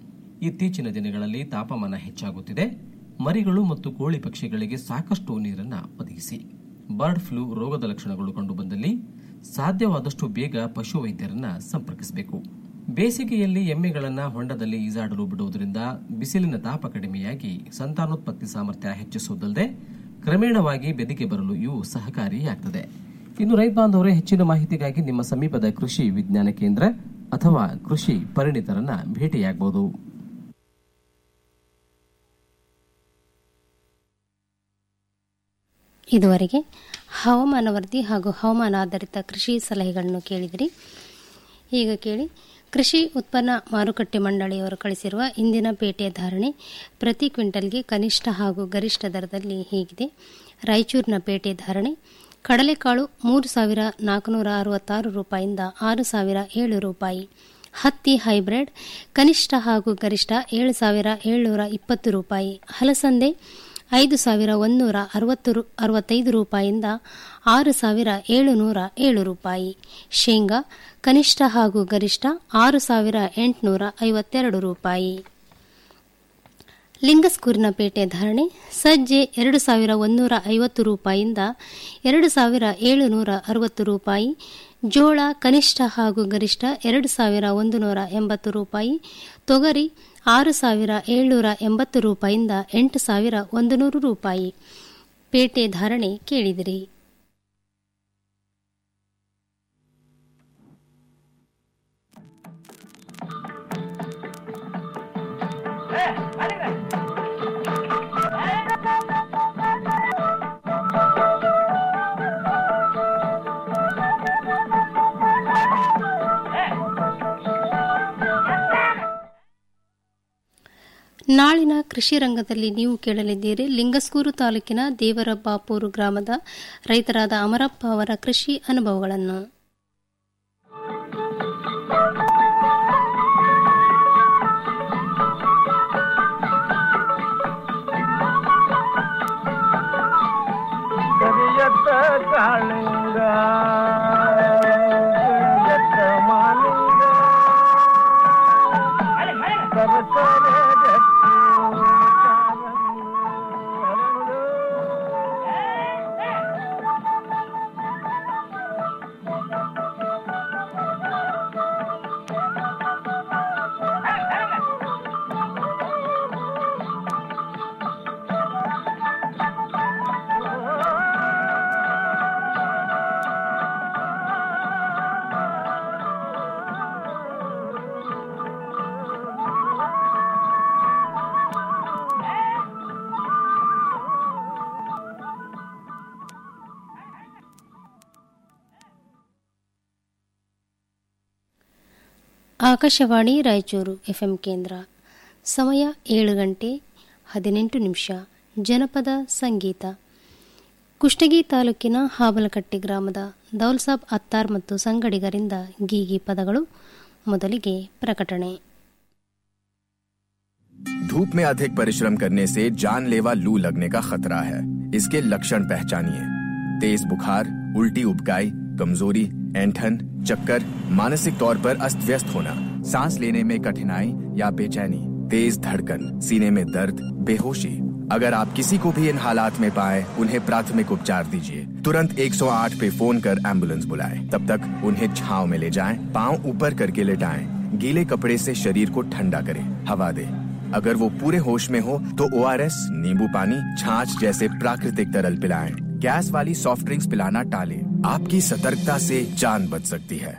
J: ಇತ್ತೀಚಿನ ದಿನಗಳಲ್ಲಿ ತಾಪಮಾನ ಹೆಚ್ಚಾಗುತ್ತಿದೆ ಮರಿಗಳು ಮತ್ತು ಕೋಳಿ ಪಕ್ಷಿಗಳಿಗೆ ಸಾಕಷ್ಟು ನೀರನ್ನು ಒದಗಿಸಿ ಬರ್ಡ್ ಫ್ಲೂ ರೋಗದ ಲಕ್ಷಣಗಳು ಕಂಡುಬಂದಲ್ಲಿ ಸಾಧ್ಯವಾದಷ್ಟು ಬೇಗ ಪಶುವೈದ್ಯರನ್ನ ಸಂಪರ್ಕಿಸಬೇಕು ಬೇಸಿಗೆಯಲ್ಲಿ ಎಮ್ಮೆಗಳನ್ನು ಹೊಂಡದಲ್ಲಿ ಈಜಾಡಲು ಬಿಡುವುದರಿಂದ ಬಿಸಿಲಿನ ತಾಪ ಕಡಿಮೆಯಾಗಿ ಸಂತಾನೋತ್ಪತ್ತಿ ಸಾಮರ್ಥ್ಯ ಹೆಚ್ಚಿಸುವುದಲ್ಲದೆ ಕ್ರಮೇಣವಾಗಿ ಬೆದಿಗೆ ಬರಲು ಇವು ಸಹಕಾರಿಯಾಗ್ತದೆ ಇನ್ನು ರೈತ ಬಾಂಧವರೇ ಹೆಚ್ಚಿನ ಮಾಹಿತಿಗಾಗಿ ನಿಮ್ಮ ಸಮೀಪದ ಕೃಷಿ ವಿಜ್ಞಾನ ಕೇಂದ್ರ ಅಥವಾ ಕೃಷಿ ಪರಿಣಿತರನ್ನ ಭೇಟಿಯಾಗಬಹುದು
E: ಇದುವರೆಗೆ ಹವಾಮಾನ ವರದಿ ಹಾಗೂ ಹವಾಮಾನ ಆಧಾರಿತ ಕೃಷಿ ಸಲಹೆಗಳನ್ನು ಕೇಳಿದಿರಿ ಈಗ ಕೇಳಿ ಕೃಷಿ ಉತ್ಪನ್ನ ಮಾರುಕಟ್ಟೆ ಮಂಡಳಿಯವರು ಕಳಿಸಿರುವ ಇಂದಿನ ಪೇಟೆಯ ಧಾರಣೆ ಪ್ರತಿ ಕ್ವಿಂಟಲ್ಗೆ ಕನಿಷ್ಠ ಹಾಗೂ ಗರಿಷ್ಠ ದರದಲ್ಲಿ ಹೀಗಿದೆ ರಾಯಚೂರಿನ ಪೇಟೆ ಧಾರಣೆ ಕಡಲೆಕಾಳು ಮೂರು ಸಾವಿರ ನಾಲ್ಕುನೂರ ಅರವತ್ತಾರು ರೂಪಾಯಿಂದ ಆರು ಸಾವಿರ ಏಳು ರೂಪಾಯಿ ಹತ್ತಿ ಹೈಬ್ರಿಡ್ ಕನಿಷ್ಠ ಹಾಗೂ ಗರಿಷ್ಠ ಏಳು ಸಾವಿರ ಏಳ್ನೂರ ಇಪ್ಪತ್ತು ರೂಪಾಯಿ ಹಲಸಂದೆ ಐದು ಸಾವಿರ ಒಂದೂರ ಅರವತ್ತು ರು- ಅರವತ್ತೈದು ರೂಪಾಯಿಯಿಂದ ಆರು ಸಾವಿರ ಏಳುನೂರ ಏಳು ರೂಪಾಯಿ ಶೇಂಗಾ ಕನಿಷ್ಠ ಹಾಗೂ ಗರಿಷ್ಠ ಆರು ಸಾವಿರ ಎಂಟುನೂರ ಐವತ್ತೆರಡು ರೂಪಾಯಿ ಲಿಂಗಸ್ಕೂರಿನ ಪೇಟೆ ಧಾರಣೆ ಸಜ್ಜೆ ಎರಡು ಸಾವಿರ ಒಂದೂರ ಐವತ್ತು ರೂಪಾಯಿಯಿಂದ ಎರಡು ಸಾವಿರ ಏಳುನೂರ ಅರವತ್ತು ರೂಪಾಯಿ ಜೋಳ ಕನಿಷ್ಠ ಹಾಗೂ ಗರಿಷ್ಠ ಎರಡು ಸಾವಿರ ಒಂದು ನೂರ ಎಂಬತ್ತು ರೂಪಾಯಿ ತೊಗರಿ ಆರು ಸಾವಿರ ಏಳ್ನೂರ ಎಂಬತ್ತು ರೂಪಾಯಿಯಿಂದ ಎಂಟು ಸಾವಿರ ಒಂದು ನೂರು ರೂಪಾಯಿ ಪೇಟೆ ಧಾರಣೆ ಕೇಳಿದಿರಿ ನಾಳಿನ ಕೃಷಿ ರಂಗದಲ್ಲಿ ನೀವು ಕೇಳಲಿದ್ದೀರಿ ಲಿಂಗಸ್ಕೂರು ತಾಲೂಕಿನ ದೇವರಬ್ಬಾಪೂರು ಗ್ರಾಮದ ರೈತರಾದ ಅಮರಪ್ಪ ಅವರ ಕೃಷಿ ಅನುಭವಗಳನ್ನು
G: ಕರಿಯತ್ತ ಕಾಳಿಂಗ ಕರಿಯತ್ತ ಮಾಲಿಂಗ ಸರಸರ ಗಟ್ಟಿ ಕಾರಂಗ ಹರಳು.
E: ಆಕಾಶವಾಣಿ ರಾಯಚೂರು ಎಫ್ಎಂ ಕೇಂದ್ರ ಸಮಯ ಏಳು ಗಂಟೆ ಹದಿನೆಂಟು ನಿಮಿಷ ಜನಪದ ಸಂಗೀತ ಕುಷ್ಟಗಿ ತಾಲೂಕಿನ ಹಾಬಲಕಟ್ಟೆ ಗ್ರಾಮದ ದೌಲ್ಸಾಬ್ ಅತ್ತಾರ್ ಮತ್ತು ಸಂಗಡಿಗರಿಂದ ಗೀಗಿ ಪದಗಳು ಮೊದಲಿಗೆ ಪ್ರಕಟಣೆ
K: धूप में अधिक परिश्रम करने से जानलेवा लू लगने का खतरा है इसके लक्षण पहचानिए तेज बुखार उल्टी उबकाई कमजोरी ऐंठन चक्कर मानसिक तौर पर अस्त व्यस्त होना सांस लेने में कठिनाई या बेचैनी तेज धड़कन सीने में दर्द बेहोशी अगर आप किसी को भी इन हालात में पाए उन्हें प्राथमिक उपचार दीजिए तुरंत 108 पे फोन कर एम्बुलेंस बुलाएं तब तक उन्हें छाव में ले जाएं पांव ऊपर करके लेटाएं गीले कपड़े से शरीर को ठंडा करें हवा दें अगर वो पूरे होश में हो तो ओ नींबू पानी छाछ जैसे प्राकृतिक तरल पिलाएं गैस वाली सॉफ्ट ड्रिंक्स पिलाना टालें आपकी सतर्कता से जान बच सकती है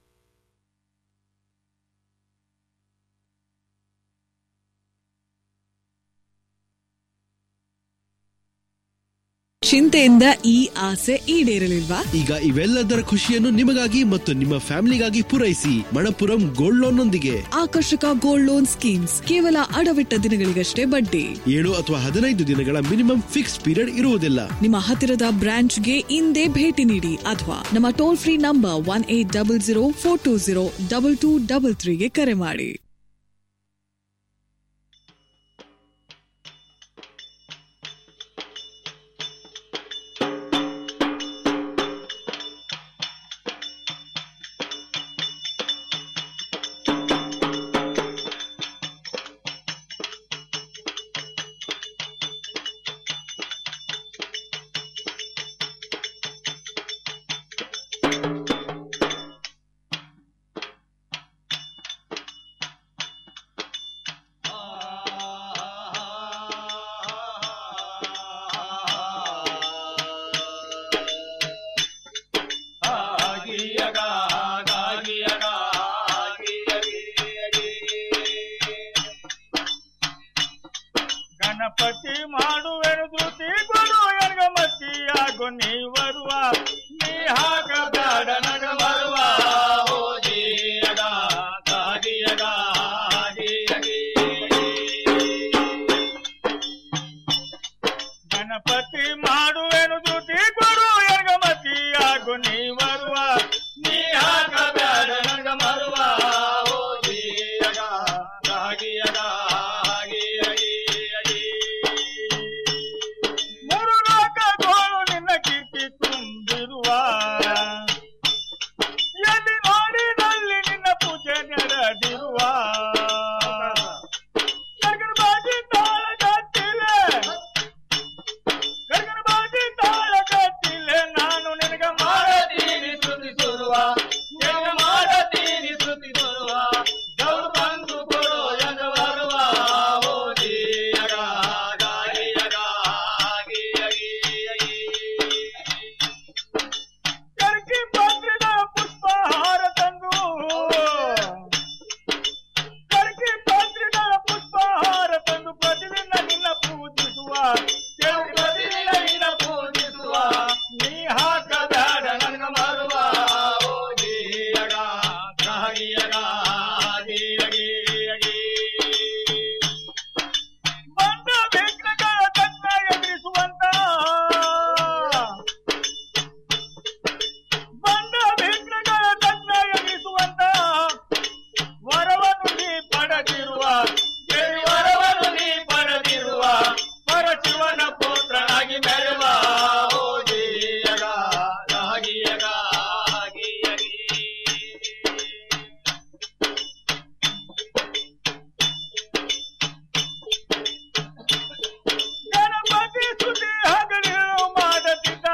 L: ಚಿಂತೆಯಿಂದ ಈ ಆಸೆ ಈಡೇರಲಿಲ್ವಾ
M: ಈಗ ಇವೆಲ್ಲದರ ಖುಷಿಯನ್ನು ನಿಮಗಾಗಿ ಮತ್ತು ನಿಮ್ಮ ಫ್ಯಾಮಿಲಿಗಾಗಿ ಪೂರೈಸಿ ಮಣಪುರಂ ಗೋಲ್ಡ್ ಲೋನ್ ನೊಂದಿಗೆ
L: ಆಕರ್ಷಕ ಗೋಲ್ಡ್ ಲೋನ್ ಸ್ಕೀಮ್ಸ್ ಕೇವಲ ಅಡವಿಟ್ಟ ದಿನಗಳಿಗಷ್ಟೇ ಬಡ್ಡಿ
M: ಏಳು ಅಥವಾ ಹದಿನೈದು ದಿನಗಳ ಮಿನಿಮಮ್ ಫಿಕ್ಸ್ ಪೀರಿಯಡ್ ಇರುವುದಿಲ್ಲ
L: ನಿಮ್ಮ ಹತ್ತಿರದ ಬ್ರಾಂಚ್ಗೆ ಇಂದೇ ಭೇಟಿ ನೀಡಿ ಅಥವಾ ನಮ್ಮ toll free number one eight double zero four two zero double two double ತ್ರೀಗೆ ಕರೆ ಮಾಡಿ
N: ಗಣಪತಿ ಮಾಡುವೆನು ಧೃತಿ ಕೊಡು ಎನಗ ಮತ್ತಿಯಾಗು ನೀ ಬರುವ ನೀ ಹಾಕ ಬ್ಯಾಡ ನಗ ಬರುವ ಹೋಜಿಯಗ ಗಾದಿಯಗ ಹಾದಿಯಗಿ. ಗಣಪತಿ ಮಾಡುವೆನು ಧೃತಿ ಕೊಡು ಎನಗ ಮತ್ತಿಯಾಗು ನೀ ಬರುವ ನೀ ಹಾಕ ಬ್ಯಾಡ ನಗ ಬರುವ ಹೋಜಿಯಗ ಗಾದಿಯಗ ಹಾದಿಯಗಿ. ಮೂರು ಲೋಕಗಳು ನಿನ್ನ ಕೀರ್ತಿ ತುಂಬಿರುವ ಎಲ್ಲಿ ನೋಡಿದಲ್ಲಿ ನಿನ್ನ ಪೂಜೆ ನಡೆದಿರುವ ಗಗನಬಾಜಿ ತಾಳಗತ್ತಿಲೆ ಗಗನಬಾಜಿ ತಾಳಗತ್ತಿಲೆ ನಾನು ನಿನಗ ಮಾಡತೀನಿ ಸ್ತುತಿಸುರುವ ನಿನಗ ಮಾಡತೀನಿ ಸ್ತುತಿಸುರುವ ಗೌರು ಬಂದು ಕೊಡು ಎಂದ ಬರುವ ಓದಿಯಗ ಗಾಳಿಯಗ ಕರ್ಕಿ ಪತ್ರದ ಪುಷ್ಪಹಾರ ತಂದು ಕರ್ಕಿ ಪತ್ರದ ಪುಷ್ಪಹಾರ ತಂದು ಪ್ರತಿದಿನ ನಿನ್ನ ಪೂಜಿಸುವ ದೇವ್ರು ಪ್ರತಿದಿನ ನಿನ್ನ ಪೂಜಿಸುವ ನೀ ಹಾಕ ಬ್ಯಾಡ ನನ್ನ ಮರುವ ಓದಿಯಗ ಗಾಳಿಯಗ ಬಂದ ವಿಘ್ನಗಳ ತನ್ನ ಎದುರಿಸುವಂತ ಬಂದ ವಿಘ್ನಗಳ ತನ್ನ ಎದುರಿಸುವಂತ ವರವನ್ನು ನೀ ಪಡೆದಿರುವ ದೇವಿ ವರವನ್ನು ನೀ ಪಡೆದಿರುವ ಪರಶಿವನ ಪುತ್ರನಾಗಿ ಮೆರವ ಓದಿಯಗ ರಾಗಿಯಗ ಗಣಪತಿ ಸುದ್ದಿ ಹಗಲಿರು ಮಾಡತಿದ್ದ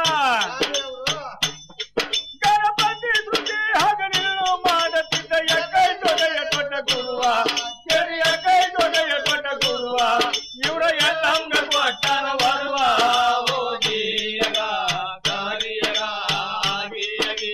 N: ಗಣಪತಿ ಶ್ರುತಿ ಹಗಲಿರು ಮಾಡತಿದ್ದ ಎಕ್ಕೈ ದೊಡ್ಡ ದೊಡ್ಡ ಗುರುವ ಕೆರಿಯ ಕೈ ದೊಡ್ಡ ದೊಡ್ಡ ಗುರುವ ಇವರ ಎಲ್ಲಂಗ ಕೊಟ್ಟನ ಬರುವ ಓದಿಯಗ ಗಾಳಿಯಗ ಆಗಿಯಗಿ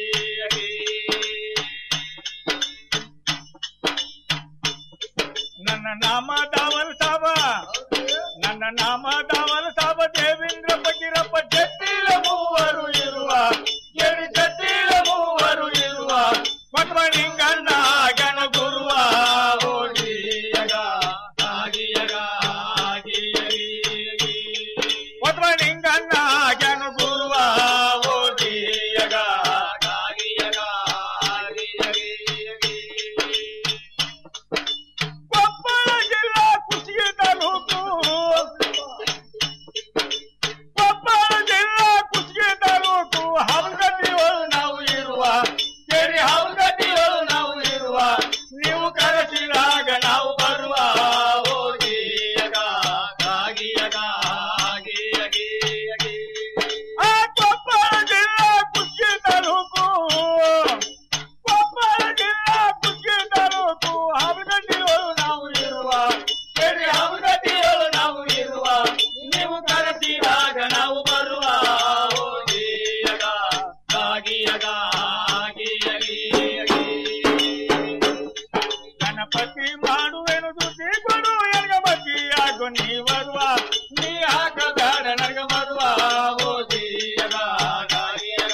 N: ನನ್ನ ನಾಮ ದಾವಲ್ ಸಾಬ ನನ್ನ ನಾಮ ದಾವಲ್ ಸಾಬ ದೇವೇಂದ್ರ ಫಕೀರಪ್ಪ ಜಟ್ಟಿಲ ಮೂವರು ಇರುವ ಎಡಿ ಜಟ್ಟಿಲ ಮೂವರು ಇರುವ ಪಟ್ಮಣಿಂಗಣ್ಣ ಗಣ ಗುರುವ ಓಡಿಯಗ ಆಗಿಯಗ ಆಗಿಯಗಿ ಪಟ್ಮಣಿಂಗಣ್ಣ ಗಣ ಗುರುವ ಓಡಿಯಗ ಆಗಿಯಗ ಆಗಿಯಗಿ ಕೊಪ್ಪಳ ಜಿಲ್ಲಾ ಕುಸಿಗೆ ತಾಲೂಕು ಕೊಪ್ಪಳ ಜಿಲ್ಲಾ ಕುಸಿಗೆ ತಾಲೂಕು ಹವಗಟ್ಟಿಗಳು ನಾವು ಇರುವ ಕೇರಿ ಹವಗಟ್ಟಿಗಳು ನಾವು ಇರುವ ನೀವು ಕರೆಸಿದಾಗ ನಾವು ಬರುವ ಹೋಗಿಯಗ ಆಗಿಯಗ ಆಗಿಯಗಿ ಆ ಕೊಪ್ಪಳ ಜಿಲ್ಲಾ ಕುಸಿಗೆ ತಾಲೂಕು ಕೊಪ್ಪಳ ಜಿಲ್ಲಾ ಕುಸಿಗೆ ತಾಲೂಕು ಹವಗಟ್ಟಿಗಳು ನಾವು ಇರುವ ಕೇರಿ ಹವಗಟ್ಟಿಗಳು ನಾವು ಇರುವ ನೀವು ಕರೆಸಿದಾಗ ನಾವು ಬರುವ ಹೋಗಿಯಗ ಆಗಿಯಗ ಆಗಿಯಗಿ ಗಣಪತಿ ಮಾಡುವೆನು ದುಡ್ಡಿ ಕೊಡು ಎನಗ ಮತಿಯಾಗು ನೀ ಬರುವ ನೀ ಹಾಕ ಬೇಡ ನನಗ ಬರುವ ಓದಿಯಗ ಆಗಿಯಗ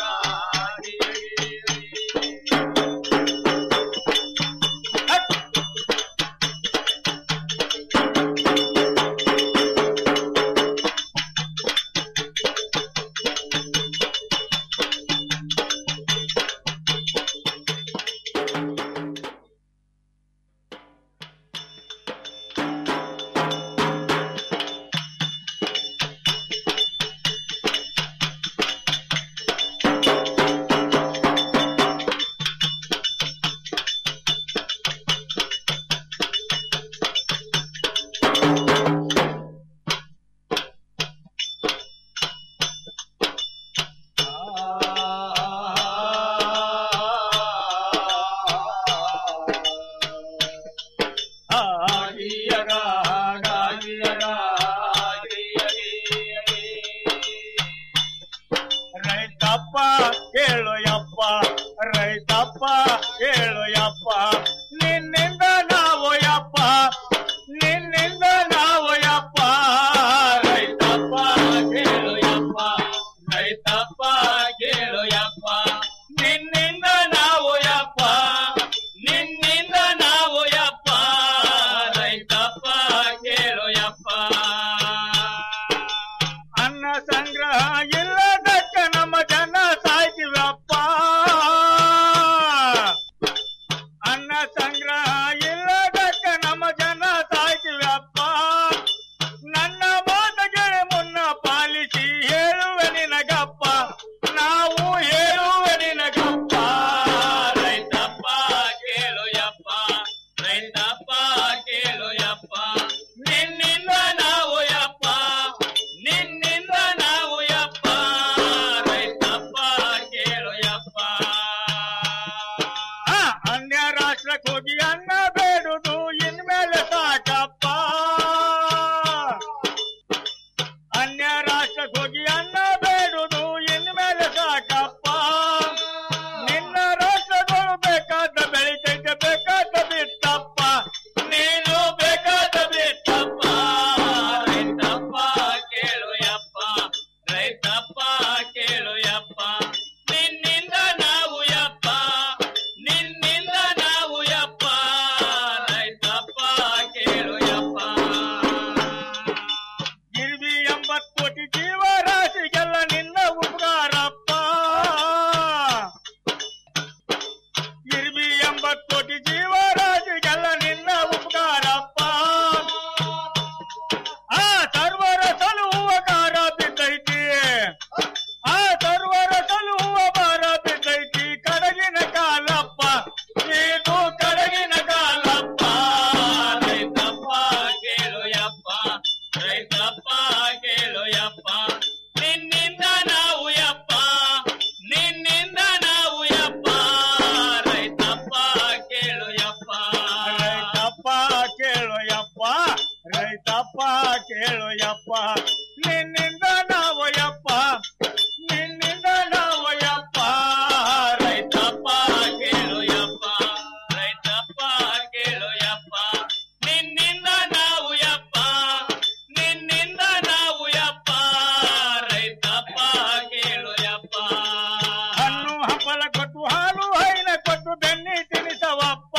N: ಕೇಳು ಯಪ್ಪ ನಿನ್ನಿಂದ ನಾವು ಯಪ್ಪ ನಿನ್ನಿಂದ ನಾವು ಯಪ್ಪ ರೈತಪ್ಪ ಕೇಳು ಯಪ್ಪ ರೈತಪ್ಪ ಕೇಳು ಯಪ್ಪ ರೈತಪ್ಪ ಕೇಳು ಯಪ್ಪ ನಿನ್ನಿಂದ ನಾವು ಯಪ್ಪ ನಿನ್ನಿಂದ ನಾವು ಯಪ್ಪ ರೈತಪ್ಪ ಕೇಳು ಯಪ್ಪ ರೈತಪ್ಪ ಕೇಳು ಯಪ್ಪ ನಿನ್ನಿಂದ ನಾವು ಯಪ್ಪ ನಿನ್ನಿಂದ ನಾವು ಯಪ್ಪ ರೈತಪ್ಪ ಕೇಳು ಯಪ್ಪ ಹಣ್ಣು ಹಪ್ಪಳ ಕೊಟ್ಟು ಹಾಲು ಹೈನ ಕೊಟ್ಟು ಬೆನ್ನಿ ತಿನಿಸವಪ್ಪ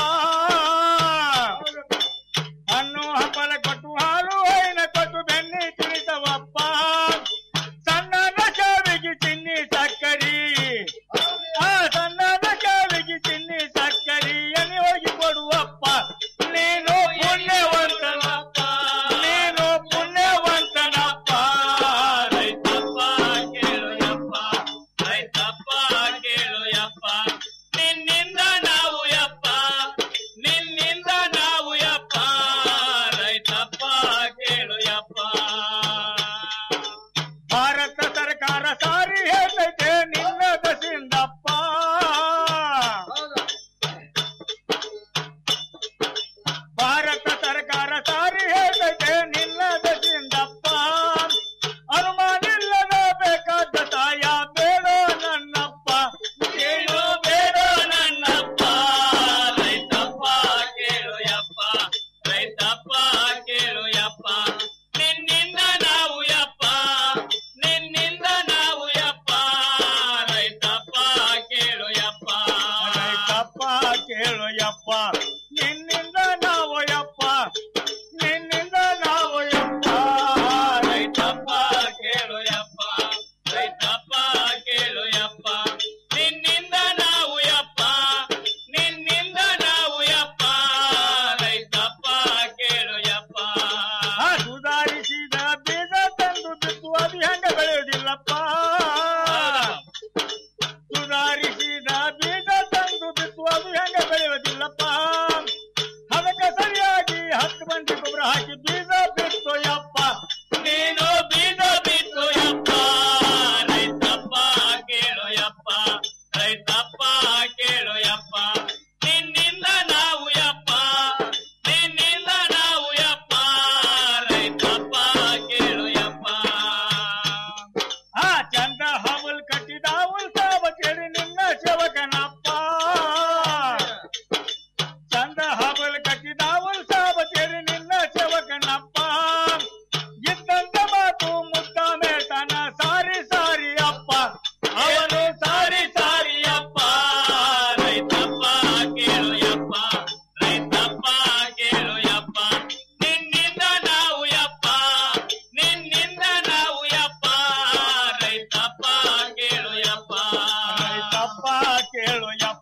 N: ಹಣ್ಣು ಹಪ್ಪಳ ಕೊಟ್ಟು ಹಾಲು ಹೈನ ಕೊಟ್ಟು ಬೆನ್ನಿ ತಿನಿಸವಪ್ಪ ಸಣ್ಣನ ಶಾವಿಗೆ ಚಿನ್ನಿ ಸಕ್ಕರಿ ಆ ಸಣ್ಣನ ಶಾವಿಗೆ ಚಿನ್ನಿ ಸಕ್ಕರಿ ಎನಿ ಹೋಗಿ ಕೊಡುವಪ್ಪ ನೀನು ಪುಣ್ಯವಂತನಪ್ಪ ನೀನು ಪುಣ್ಯವಂತನಪ್ಪ ರೈತಪ್ಪ ಕೇಳು ಯಪ್ಪ ರೈತಪ್ಪ ಕೇಳು ಯಪ್ಪ ನಿನ್ನಿಂದ ನಾವು ಯಪ್ಪ ನಿನ್ನಿಂದ ನಾವು ಯಪ್ಪ ರೈತಪ್ಪ ಕೇಳು ಯಪ್ಪ ಭಾರತ ಸರ್ಕಾರ ಸಾರಿ ಹೇಳ್ತೈತೆ ನಿನ್ನ ದಸಿಂದಪ್ಪ ಭಾರತ ಸರ್ಕಾರ ಸಾರಿ ಹೇಳ್ತೈತೆ ನಿನ್ನ ದಸಿಂದಪ್ಪ ಅನುಮಾನಿಲ್ಲದ ಬೇಕಾದ ತಾಯ ಬೇಡೋ ನನ್ನಪ್ಪ ಕೇಳು ಬೇಡೋ ನನ್ನಪ್ಪ ರೈತಪ್ಪ ಕೇಳು ಯಪ್ಪ ರೈತಪ್ಪ ಕೇಳು ಯಪ್ಪ ನಿನ್ನಿಂದ ನಾವು ಯಪ್ಪ ನಿನ್ನಿಂದ ನಾವು ಯಪ್ಪ ರೈತಪ್ಪ ಕೇಳು ಯಪ್ಪ ರೈತಪ್ಪ ಕೇಳು ಯಪ್ಪ ನಿನ್ನಿಂದ ನಾವು ಯಪ್ಪ ನಿನ್ನಿಂದ ನಾವು ಯಪ್ಪ ರೈತಪ್ಪ ಕೇಳು ಯಪ್ಪ ರೈತಪ್ಪ ಕೇಳು ಯಪ್ಪ ನಿನ್ನಿಂದ ನಾವು ಯಪ್ಪ ನಿನ್ನಿಂದ ನಾವು ಯಪ್ಪ ರೈತಪ್ಪ ಕೇಳು ಯಪ್ಪ ಸುಧಾರಿಸಿದ ಬೀಜ ತಂದು ಬಿತ್ತು ಅದು ಹೆಂಗ ಬೆಳೆಯುವುದಿಲ್ಲಪ್ಪ ಸುಧಾರಿಸಿದ ಬೀಜ ತಂದು ಬಿತ್ತು ಅದು ಹೆಂಗ ಬೆಳೆಯುವುದಿಲ್ಲಪ್ಪ ಅದಕ್ಕೆ ಸರಿಯಾಗಿ ಹತ್ತು ಬಂಡಿ ಗೊಬ್ಬರ ಹಾಕಿ ಬೀಜ ಬಿತ್ತು ಯಪ್ಪ ನೀನು ಬೀಜ ಬಿತ್ತು ಯಪ್ಪ ರೈತಪ್ಪ ಕೇಳು ಯಪ್ಪ ರೈತಪ್ಪ ಕೇಳು ಯಪ್ಪ ನಿನ್ನಿಂದ ನಾವು ಯಪ್ಪ ನಿನ್ನಿಂದ ನಾವು ಯಪ್ಪ ರೈತಪ್ಪ ಕೇಳು ಯಪ್ಪ ಆ ಚಂದ ಹವಲ್ ಕಟ್ಟಿದ ಉಲ್ಸಾವ ಕೇಳಿ ನಿನ್ನ ಸೇವಕನಪ್ಪ ಚಂದ ಹವಲ್ ಕಟ್ಟಿದ ಉಲ್ಸಾವ ಕೇಳಿ ನಿನ್ನ ಸೇವಕನಪ್ಪ ಇದ್ದಂತ ಮಾತು ಮುದ್ದ ಮೇಟನ ಸಾರಿ ಸಾರಿ ಅಪ್ಪ ಅವನು ಸಾರಿ ಸಾರಿ ಅಪ್ಪ ರೈತಪ್ಪ ಕೇಳು ಯಪ್ಪ ರೈತಪ್ಪ ಕೇಳು ಯಪ್ಪ ನಿನ್ನಿಂದ ನಾವು ಯಪ್ಪ ನಿನ್ನಿಂದ ನಾವು ಯಪ್ಪ ರೈತಪ್ಪ ಕೇಳು ಯಪ್ಪ ರೈತಪ್ಪ ಕೇಳು ಯಪ್ಪ